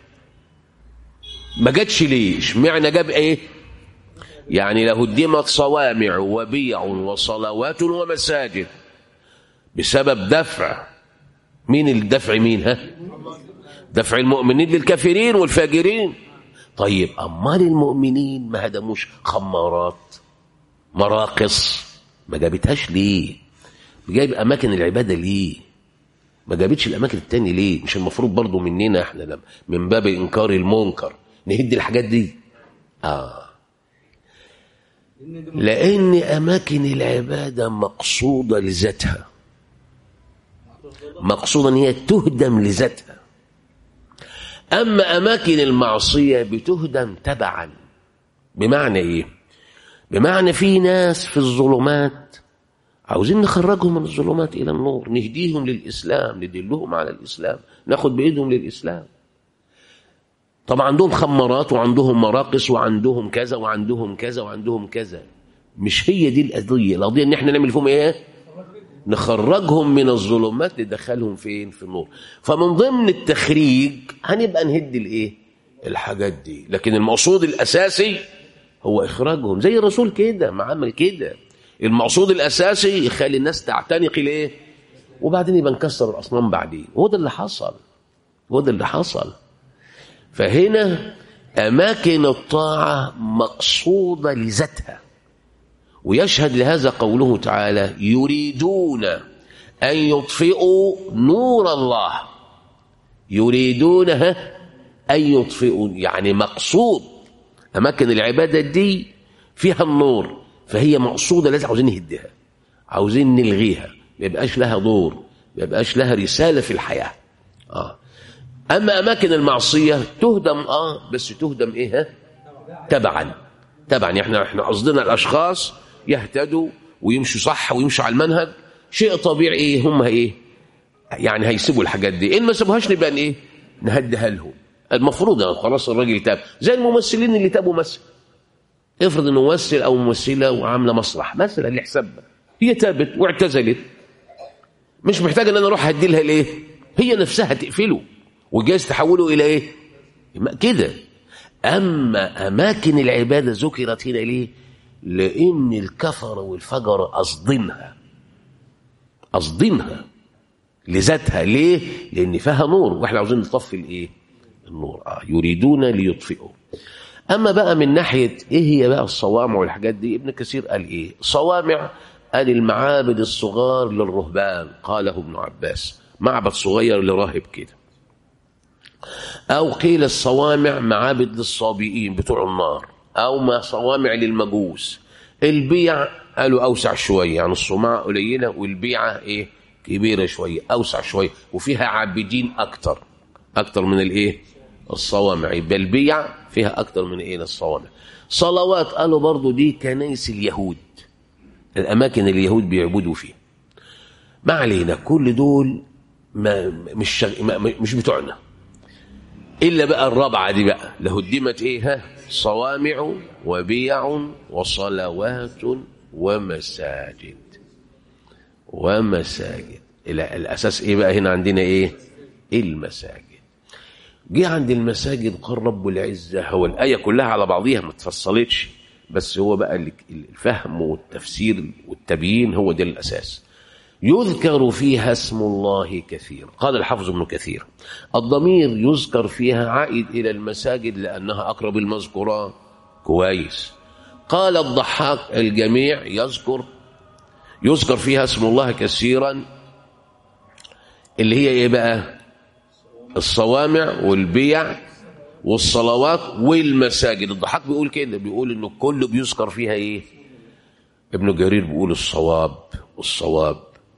ما جاتش ليه اشمعنى جاب ايه يعني لهدمت صوامع وبيع وصلوات ومساجد بسبب دفع مين الدفع مين ها دفع المؤمنين للكافرين والفاجرين طيب امال المؤمنين ما هدموش خمارات مراقص ما جابتهاش ليه جايب اماكن العباده ليه ما جابتش الاماكن التانية ليه مش المفروض برضو مننا احنا لما من باب انكار المنكر نهد الحاجات دي اه لان اماكن العباده مقصوده لذاتها مقصوده ان هي تهدم لذاتها اما اماكن المعصيه بتهدم تبعا بمعنى ايه بمعنى في ناس في الظلمات عاوزين نخرجهم من الظلمات الى النور نهديهم للاسلام ندلهم على الاسلام ناخد بايدهم للاسلام طبعا عندهم خمارات وعندهم مراقص وعندهم كذا وعندهم كذا وعندهم كذا مش هي دي القضيه القضيه ان احنا نعمل فيهم ايه نخرجهم من الظلمات ندخلهم فين في النور فمن ضمن التخريج هنبقى نهد الايه الحاجات دي لكن المقصود الاساسي هو اخراجهم زي الرسول كده ما عمل كده المقصود الاساسي يخلي الناس تعتنق الايه وبعدين يبقى نكسر الاصنام بعدين وهو ده اللي حصل هو ده اللي حصل فهنا اماكن الطاعه مقصوده لذاتها ويشهد لهذا قوله تعالى يريدون ان يطفئوا نور الله يريدون ان يطفئوا يعني مقصود اماكن العباده دي فيها النور فهي مقصوده لازم عاوزين نهدها عاوزين نلغيها ما يبقاش لها دور ما يبقاش لها رساله في الحياه اه اما اماكن المعصيه تهدم اه بس تهدم ايه ها تبعا تبعا احنا احنا قصدنا الاشخاص يهتدوا ويمشوا صح ويمشوا على المنهج شيء طبيعي ايه هم ايه يعني هيسيبوا الحاجات دي ان ما سيبوهاش نبقى ايه نهدها لهم المفروض يعني خلاص الراجل تاب زي الممثلين اللي تابوا مثل افرض انه ممثل او ممثله وعامله مسرح مثلا لحسابها هي تابت واعتزلت مش محتاجه ان انا اروح هدي لها الايه هي نفسها تقفله وجايز تحوله الى ايه كده اما اماكن العباده ذكرت هنا ليه لان الكفر والفجر قصدينها قصدينها لذاتها ليه لان فيها نور واحنا عاوزين نطفي الايه النور اه يريدون ليطفئوا اما بقى من ناحيه ايه هي بقى الصوامع والحاجات دي ابن كثير قال ايه صوامع قال المعابد الصغار للرهبان قاله ابن عباس معبد صغير لراهب كده او قيل الصوامع معابد للصابئين بتوع النار او ما صوامع للمجوس البيع قالوا اوسع شويه يعني الصماع قليله والبيعه ايه كبيره شويه اوسع شويه وفيها عابدين اكتر اكتر من الايه الصوامع يبقى البيع فيها اكتر من ايه الصوامع صلوات قالوا برضو دي كنايس اليهود الاماكن اللي اليهود بيعبدوا فيها ما علينا كل دول ما مش شغ... ما مش بتوعنا الا بقى الرابعه دي بقى لهدمت ايه ها صوامع وبيع وصلوات ومساجد ومساجد الاساس ايه بقى هنا عندنا ايه المساجد جه عند المساجد قال رب العزه هو الايه كلها على بعضيها ما اتفصلتش بس هو بقى الفهم والتفسير والتبيين هو ده الاساس يذكر فيها اسم الله كثير قال الحافظ ابن كثير الضمير يذكر فيها عائد إلى المساجد لأنها أقرب المذكورات كويس قال الضحاك الجميع يذكر يذكر فيها اسم الله كثيرا اللي هي ايه بقى الصوامع والبيع والصلوات والمساجد الضحاك بيقول كده بيقول انه كله بيذكر فيها ايه ابن جرير بيقول الصواب والصواب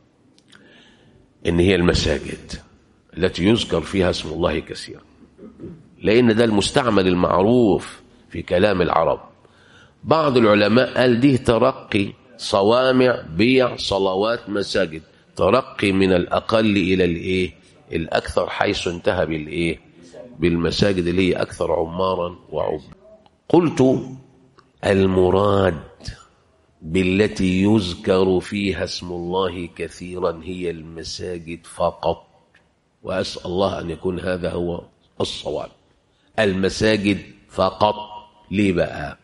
ان هي المساجد التي يذكر فيها اسم الله كثيرا لان ده المستعمل المعروف في كلام العرب بعض العلماء قال دي ترقي صوامع بيع صلوات مساجد ترقي من الاقل الى الايه الاكثر حيث انتهى بالايه بالمساجد اللي هي اكثر عمارا وعب قلت المراد بالتي يذكر فيها اسم الله كثيرا هي المساجد فقط واسال الله ان يكون هذا هو الصواب المساجد فقط ليه بقى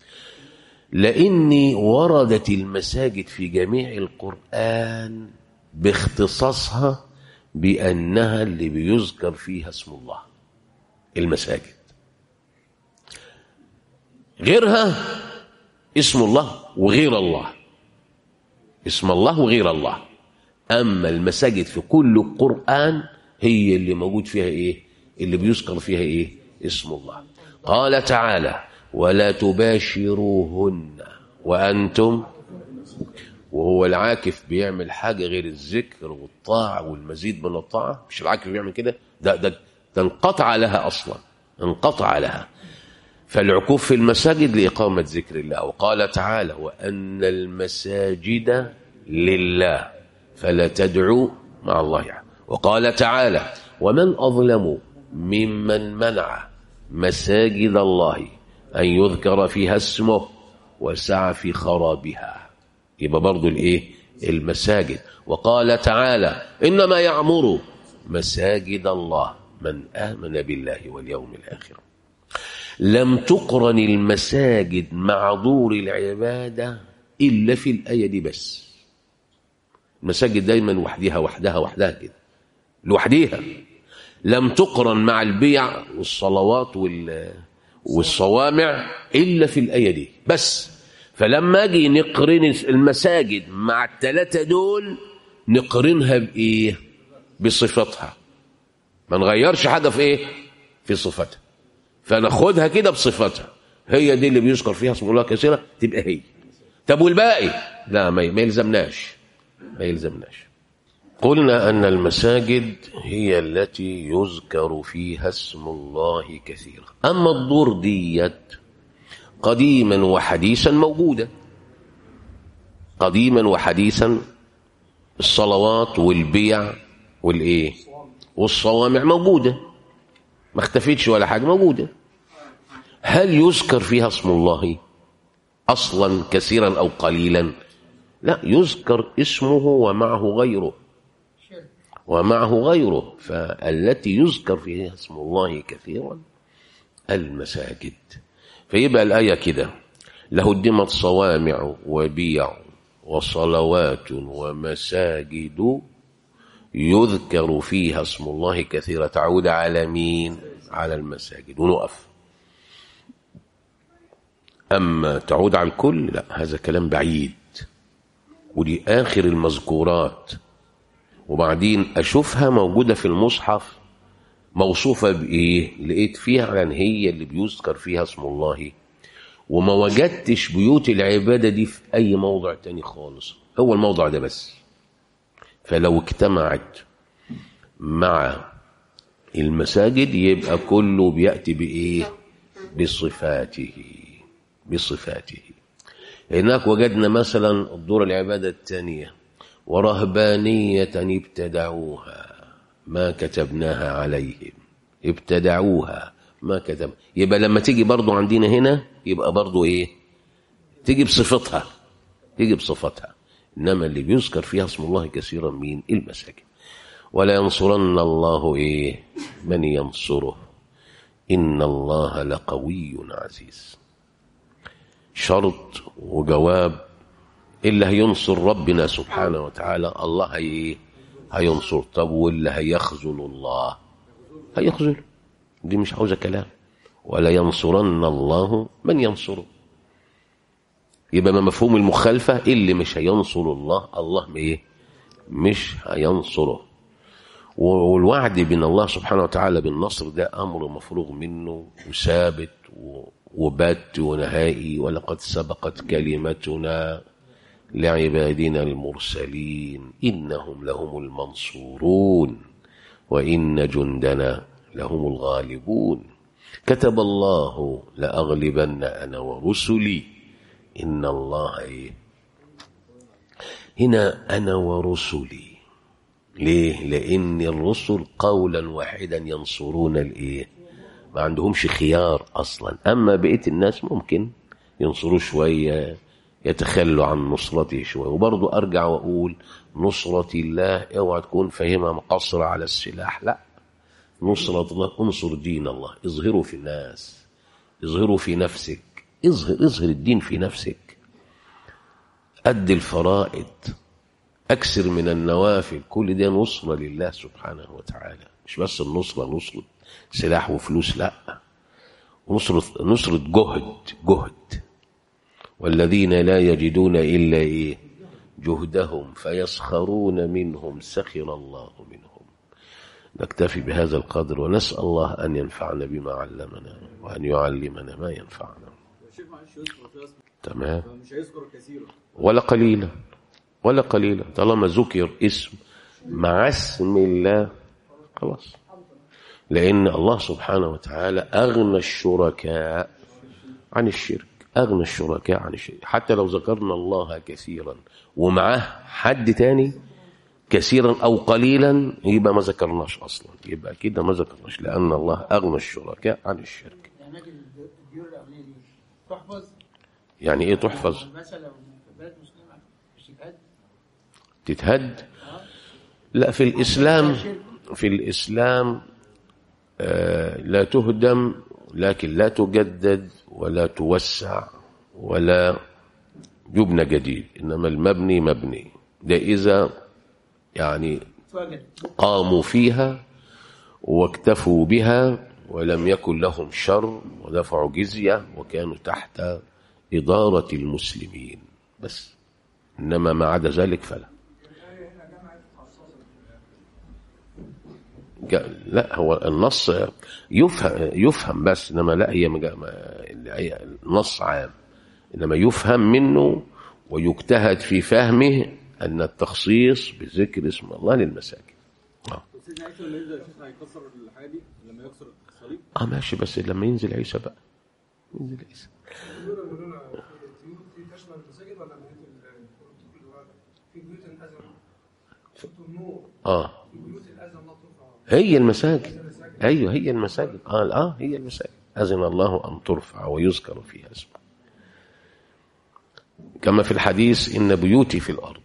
لاني وردت المساجد في جميع القران باختصاصها بأنها اللي بيذكر فيها اسم الله المساجد غيرها اسم الله وغير الله اسم الله وغير الله أما المساجد في كل القرآن هي اللي موجود فيها إيه اللي بيذكر فيها إيه اسم الله قال تعالى ولا تباشروهن وأنتم وهو العاكف بيعمل حاجة غير الذكر والطاعة والمزيد من الطاعة مش العاكف بيعمل كده ده, ده, ده انقطع لها أصلا انقطع لها فالعكوف في المساجد لإقامة ذكر الله وقال تعالى وأن المساجد لله فلا تدعوا مع الله يعني. وقال تعالى ومن أظلم ممن منع مساجد الله أن يذكر فيها اسمه وسعى في خرابها يبقى برضو الايه المساجد وقال تعالى إنما يعمر مساجد الله من آمن بالله واليوم الآخر لم تقرن المساجد مع دور العبادة إلا في الآية دي بس المساجد دايما وحدها وحدها وحدها كده لوحديها لم تقرن مع البيع والصلوات وال والصوامع إلا في الآية دي بس فلما أجي نقرن المساجد مع الثلاثة دول نقرنها بإيه بصفتها ما نغيرش حاجة في إيه في صفتها فناخدها كده بصفتها هي دي اللي بيذكر فيها اسم الله كثيرا تبقى هي طب والباقي لا ما ما يلزمناش ما يلزمناش قلنا أن المساجد هي التي يذكر فيها اسم الله كثيرا أما الدور ديت قديما وحديثا موجودة قديما وحديثا الصلوات والبيع والإيه والصوامع موجودة ما اختفتش ولا حاجة موجودة هل يذكر فيها اسم الله أصلا كثيرا أو قليلا لا يذكر اسمه ومعه غيره ومعه غيره فالتي يذكر فيها اسم الله كثيرا المساجد فيبقى الآية كده لهدمت صوامع وبيع وصلوات ومساجد يذكر فيها اسم الله كثيرا تعود على مين على المساجد ونقف أما تعود على الكل لا هذا كلام بعيد ودي آخر المذكورات وبعدين أشوفها موجودة في المصحف موصوفة بإيه لقيت فيها عن هي اللي بيذكر فيها اسم الله وما وجدتش بيوت العبادة دي في أي موضع تاني خالص هو الموضع ده بس فلو اجتمعت مع المساجد يبقى كله بيأتي بإيه بصفاته بصفاته هناك وجدنا مثلا الدور العبادة الثانية ورهبانية ابتدعوها ما كتبناها عليهم ابتدعوها ما كتب يبقى لما تيجي برضو عندنا هنا يبقى برضو ايه تيجي بصفتها تيجي بصفتها انما اللي بيذكر فيها اسم الله كثيرا مين المساجد ولا ينصرن الله ايه من ينصره ان الله لقوي عزيز شرط وجواب اللي هينصر ربنا سبحانه وتعالى الله هي هينصر طب واللي هيخذل الله هيخذل دي مش عاوزه كلام ولا ينصرن الله من ينصره يبقى ما مفهوم المخالفه اللي مش هينصر الله الله ايه مش هينصره والوعد بين الله سبحانه وتعالى بالنصر ده امر مفروغ منه وثابت وبات ونهائي ولقد سبقت كلمتنا لعبادنا المرسلين إنهم لهم المنصورون وإن جندنا لهم الغالبون كتب الله لأغلبن أنا ورسلي إن الله إيه هنا أنا ورسلي ليه لأن الرسل قولا واحدا ينصرون الإيه ما عندهمش خيار أصلا أما بقية الناس ممكن ينصروا شوية يتخلوا عن نصرته شوية وبرضو أرجع وأقول نصرة الله اوعى تكون فاهمها مقصرة على السلاح لا نصرة الله انصر دين الله اظهروا في الناس اظهروا في نفسك اظهر اظهر الدين في نفسك أد الفرائض أكثر من النوافل كل ده نصرة لله سبحانه وتعالى مش بس النصرة نصرة سلاح وفلوس لا نصرة, نصرة جهد جهد والذين لا يجدون إلا إيه جهدهم فيسخرون منهم سخر الله منهم نكتفي بهذا القدر ونسأل الله أن ينفعنا بما علمنا وأن يعلمنا ما ينفعنا تمام مش هيذكر كثيرا ولا قليلا ولا قليلا طالما ذكر اسم مع اسم الله خلاص لأن الله سبحانه وتعالى أغنى الشركاء عن الشرك أغنى الشركاء عن الشرك حتى لو ذكرنا الله كثيرا ومعاه حد تاني كثيرا أو قليلا يبقى ما ذكرناش أصلا يبقى كده ما ذكرناش لأن الله أغنى الشركاء عن الشرك الأماكن الديور الأولية دي تحفظ يعني إيه تحفظ مثلا لو في بلد مسلمة مش تتهد تتهد لا في الإسلام في الإسلام آه، لا تهدم لكن لا تجدد ولا توسع ولا يبنى جديد إنما المبني مبني ده إذا يعني توجد قاموا فيها واكتفوا بها ولم يكن لهم شر ودفعوا جزية وكانوا تحت إدارة المسلمين بس إنما ما عدا ذلك فلا جا- لا هو النص يفهم يفهم بس انما لا هي مجا- ما- هي النص عام انما يفهم منه ويجتهد في فهمه ان التخصيص بذكر اسم الله للمساجد آه. سيدنا عيسى لما ينزل الشيخ هيكسر الحاجه دي لما يكسر الصليب اه ماشي بس لما ينزل عيسى بقى ينزل عيسى دي تشمل المساجد ولا بيوت ال- كل واحد؟ في بيوت الأذن شفتوا النور اه في بيوت الأذن الله ترفع هي المساجد ايوه هي المساجد قال اه هي المساجد اذن الله ان ترفع ويذكر فيها اسمه كما في الحديث ان بيوتي في الارض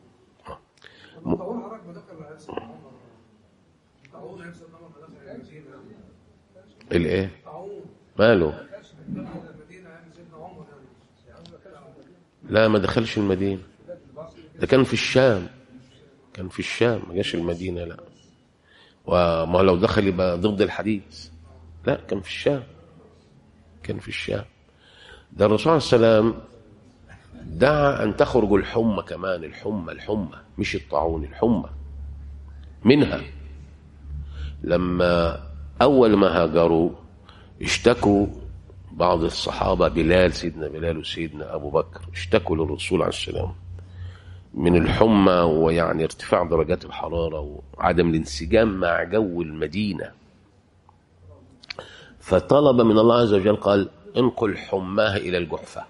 طول حضرتك ما دخل هيحصل عمر طاعون هيحصل عمر ما دخل المدينة الايه طاعون ماله ما كانش دخل المدينة يعني سيدنا عمر يعني يعني ما كانش لا ما دخلش المدينه ده كان في الشام كان في الشام ما جاش المدينه لا وما لو دخل يبقى ضد الحديث لا كان في الشام كان في الشام ده الرسول صلى الله عليه وسلم دعا ان تخرج الحمى كمان الحمى الحمى مش الطاعون الحمى منها لما اول ما هاجروا اشتكوا بعض الصحابه بلال سيدنا بلال وسيدنا ابو بكر اشتكوا للرسول عليه السلام من الحمى ويعني ارتفاع درجات الحراره وعدم الانسجام مع جو المدينه فطلب من الله عز وجل قال انقل حماها الى الجحفه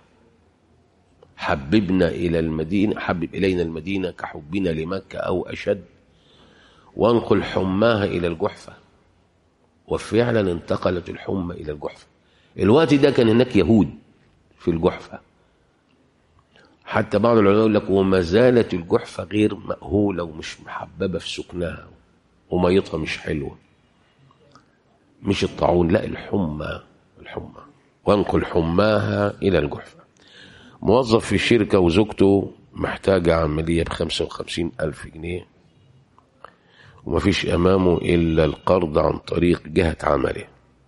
حببنا الى المدينه حبب الينا المدينه كحبنا لمكه او اشد وانقل حماها الى الجحفه وفعلا انتقلت الحمى الى الجحفه الوقت ده كان هناك يهود في الجحفه حتى بعض العلماء يقول لك وما زالت الجحفه غير مأهوله ومش محببه في سكنها وميتها مش حلوه مش الطاعون لا الحمى الحمى وانقل حماها الى الجحفه موظف في شركه وزوجته محتاجه عمليه بخمسة وخمسين ألف جنيه ومفيش أمامه إلا القرض عن طريق جهة عمله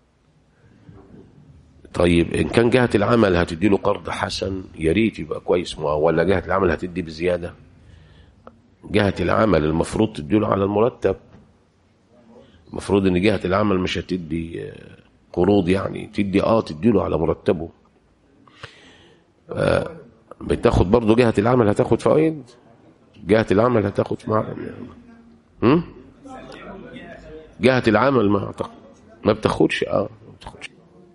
طيب إن كان جهة العمل هتدي له قرض حسن يا ريت يبقى كويس ما ولا جهة العمل هتدي بزيادة جهة العمل المفروض تدي له على المرتب المفروض إن جهة العمل مش هتدي آه، قروض يعني تدي اه تدي له على مرتبه آه، بتاخد برضه جهة العمل هتاخد فوائد جهة العمل هتاخد مع هم؟ جهة العمل ما أعتقد ما بتاخدش اه ما بتاخدش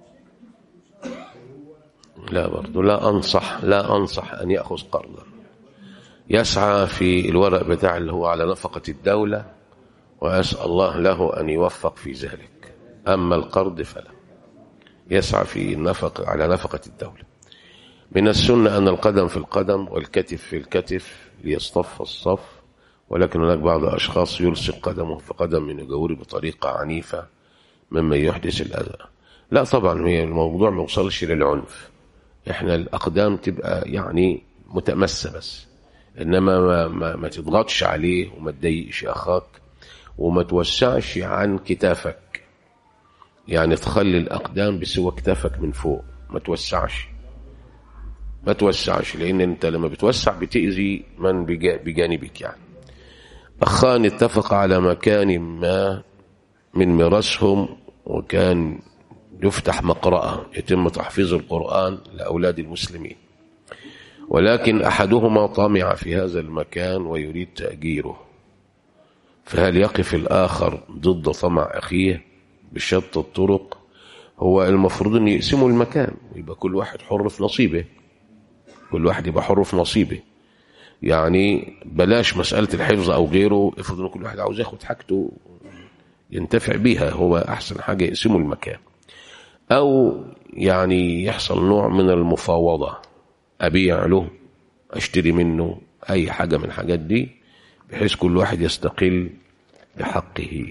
لا برضه لا أنصح لا أنصح أن يأخذ قرضا يسعى في الورق بتاع اللي هو على نفقة الدولة وأسأل الله له أن يوفق في ذلك أما القرض فلا يسعى في النفق على نفقة الدولة من السنة أن القدم في القدم والكتف في الكتف ليصطف الصف ولكن هناك بعض الأشخاص يلصق قدمه في قدم من يجوري بطريقة عنيفة مما يحدث الأذى لا طبعا هي الموضوع ما يوصلش للعنف احنا الأقدام تبقى يعني متمسة بس انما ما, ما, ما تضغطش عليه وما تضايقش اخاك وما توسعش عن كتافك يعني تخلي الاقدام بسوى كتافك من فوق ما توسعش ما توسعش لان انت لما بتوسع بتاذي من بجا- بجانبك يعني اخان اتفق على مكان ما من ميراثهم وكان يفتح مقرأة يتم تحفيظ القرآن لأولاد المسلمين ولكن أحدهما طمع في هذا المكان ويريد تأجيره فهل يقف الآخر ضد طمع أخيه بشتى الطرق هو المفروض أن يقسموا المكان ويبقى كل واحد حر في نصيبه كل واحد يبقى حر في نصيبه يعني بلاش مسألة الحفظ أو غيره افرض أن كل واحد عاوز ياخد حاجته ينتفع بيها هو أحسن حاجة يقسموا المكان أو يعني يحصل نوع من المفاوضة أبيع له أشتري منه أي حاجة من الحاجات دي بحيث كل واحد يستقل بحقه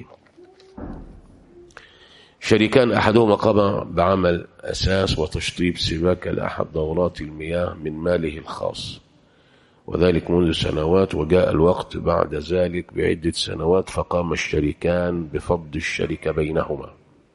شريكان أحدهما قام بعمل أساس وتشطيب سباكة لأحد دورات المياه من ماله الخاص وذلك منذ سنوات وجاء الوقت بعد ذلك بعدة سنوات فقام الشريكان بفض الشركة بينهما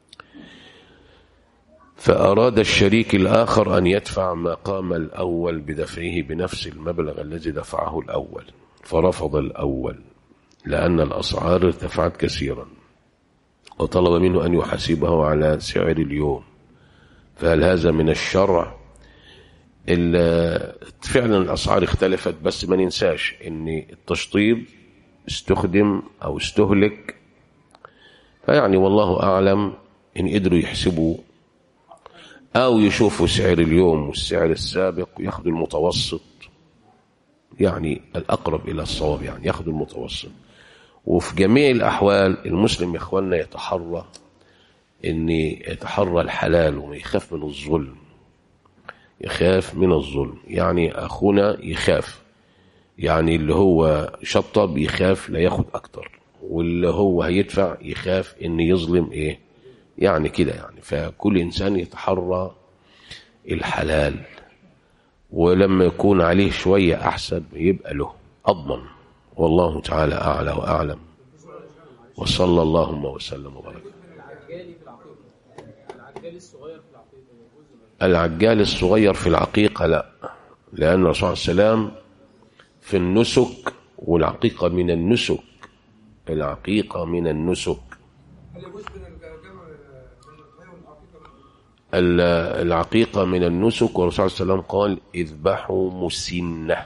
فأراد الشريك الآخر أن يدفع ما قام الأول بدفعه بنفس المبلغ الذي دفعه الأول فرفض الأول لأن الأسعار ارتفعت كثيرا وطلب منه أن يحاسبه على سعر اليوم فهل هذا من الشرع ال- فعلا الأسعار اختلفت بس ما ننساش أن التشطيب استخدم أو استهلك فيعني والله أعلم إن قدروا يحسبوا أو يشوفوا سعر اليوم والسعر السابق وياخدوا المتوسط يعني الأقرب إلى الصواب يعني ياخدوا المتوسط وفي جميع الأحوال المسلم يا إخواننا يتحرى إن يتحرى الحلال وما يخاف من الظلم يخاف من الظلم يعني أخونا يخاف يعني اللي هو شطب يخاف لا ياخد أكتر واللي هو هيدفع يخاف إن يظلم إيه يعني كده يعني فكل إنسان يتحرى الحلال ولما يكون عليه شوية أحسن يبقى له أضمن والله تعالى أعلى وأعلم وصلى اللهم وسلم وبارك العجالي في العقيقة العجالي الصغير في العقيقة يجوز ولا العجال الصغير في العقيقة لا لأن الرسول صلى الله عليه وسلم في النسك والعقيقة من النسك العقيقة من النسك هل يجوز بين الجمع بين الضحية والعقيقة ال- العقيقة من النسك والرسول صلى الله عليه وسلم قال اذبحوا مسنة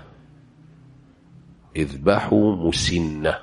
اذبحوا مسنة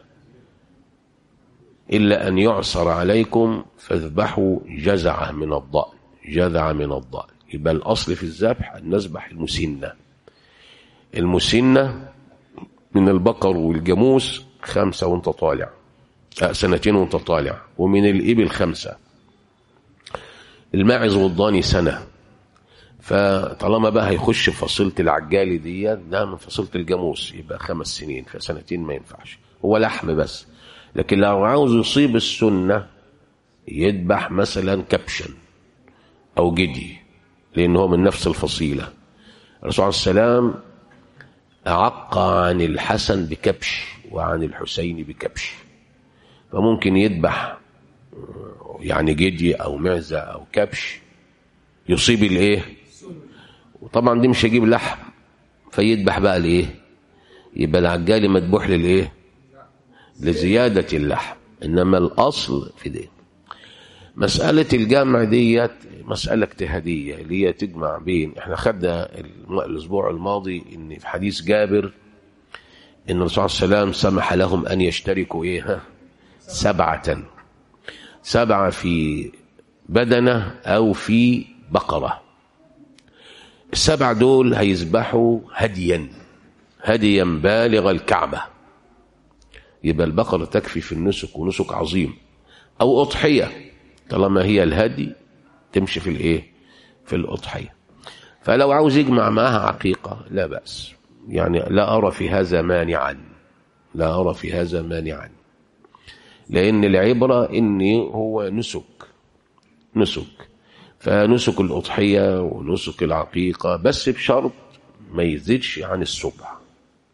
إلا أن يعصر عليكم فاذبحوا جزعة من الضأن جذع من الضأن يبقى الأصل في الذبح أن نذبح المسنة المسنة من البقر والجاموس خمسة وانت طالع آه، سنتين وانت طالع ومن الإبل خمسة الماعز والضاني سنة فطالما بقى هيخش في فصيلة العجالي دي ده من فصيلة الجاموس يبقى خمس سنين فسنتين ما ينفعش هو لحم بس لكن لو عاوز يصيب السنة يذبح مثلا كبشا أو جدي لأن هو من نفس الفصيلة الرسول عليه السلام أعق عن الحسن بكبش وعن الحسين بكبش فممكن يذبح يعني جدي او معزه او كبش يصيب الايه وطبعا دي مش هيجيب لحم فيذبح بقى الايه يبقى العجالي مذبوح للايه لزياده اللحم انما الاصل في ده مسألة الجمع ديت مسألة اجتهادية اللي هي تجمع بين احنا خدنا الم- الأسبوع الماضي إن في حديث جابر إن الرسول صلى الله عليه وسلم سمح لهم أن يشتركوا إيه ها؟ سبعة سبعة في بدنة أو في بقرة السبع دول هيذبحوا هديا هديا بالغ الكعبة يبقى البقرة تكفي في النسك ونسك عظيم أو أضحية طالما هي الهدي تمشي في الإيه في الأضحية فلو عاوز يجمع معها عقيقة لا بأس يعني لا أرى في هذا مانعا لا أرى في هذا مانعا لأن العبرة إن هو نسك نسك فنسك الأضحية ونسك العقيقة بس بشرط ما يزيدش عن السبع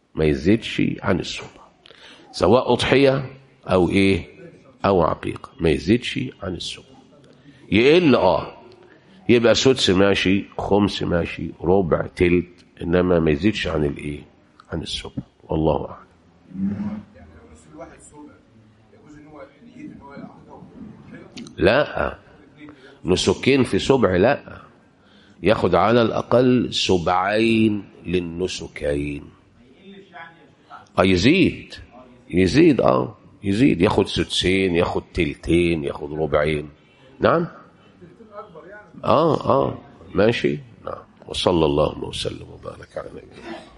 ما يزيدش عن السبع سواء أضحية أو إيه أو عقيقة ما يزيدش عن السبع يقل اه يبقى سدس ماشي خمس ماشي ربع تلت انما ما يزيدش عن الايه عن السبع والله اعلم يعني لو نص الواحد سوبر يجوز ان هو نية ان هو يعقده لا نسكين في سبع لا ياخد على الاقل سبعين للنسكين اه يزيد يزيد اه يزيد ياخد سدسين ياخد تلتين ياخد ربعين نعم اه اه ماشي نعم وصلى الله وسلم وبارك على نبينا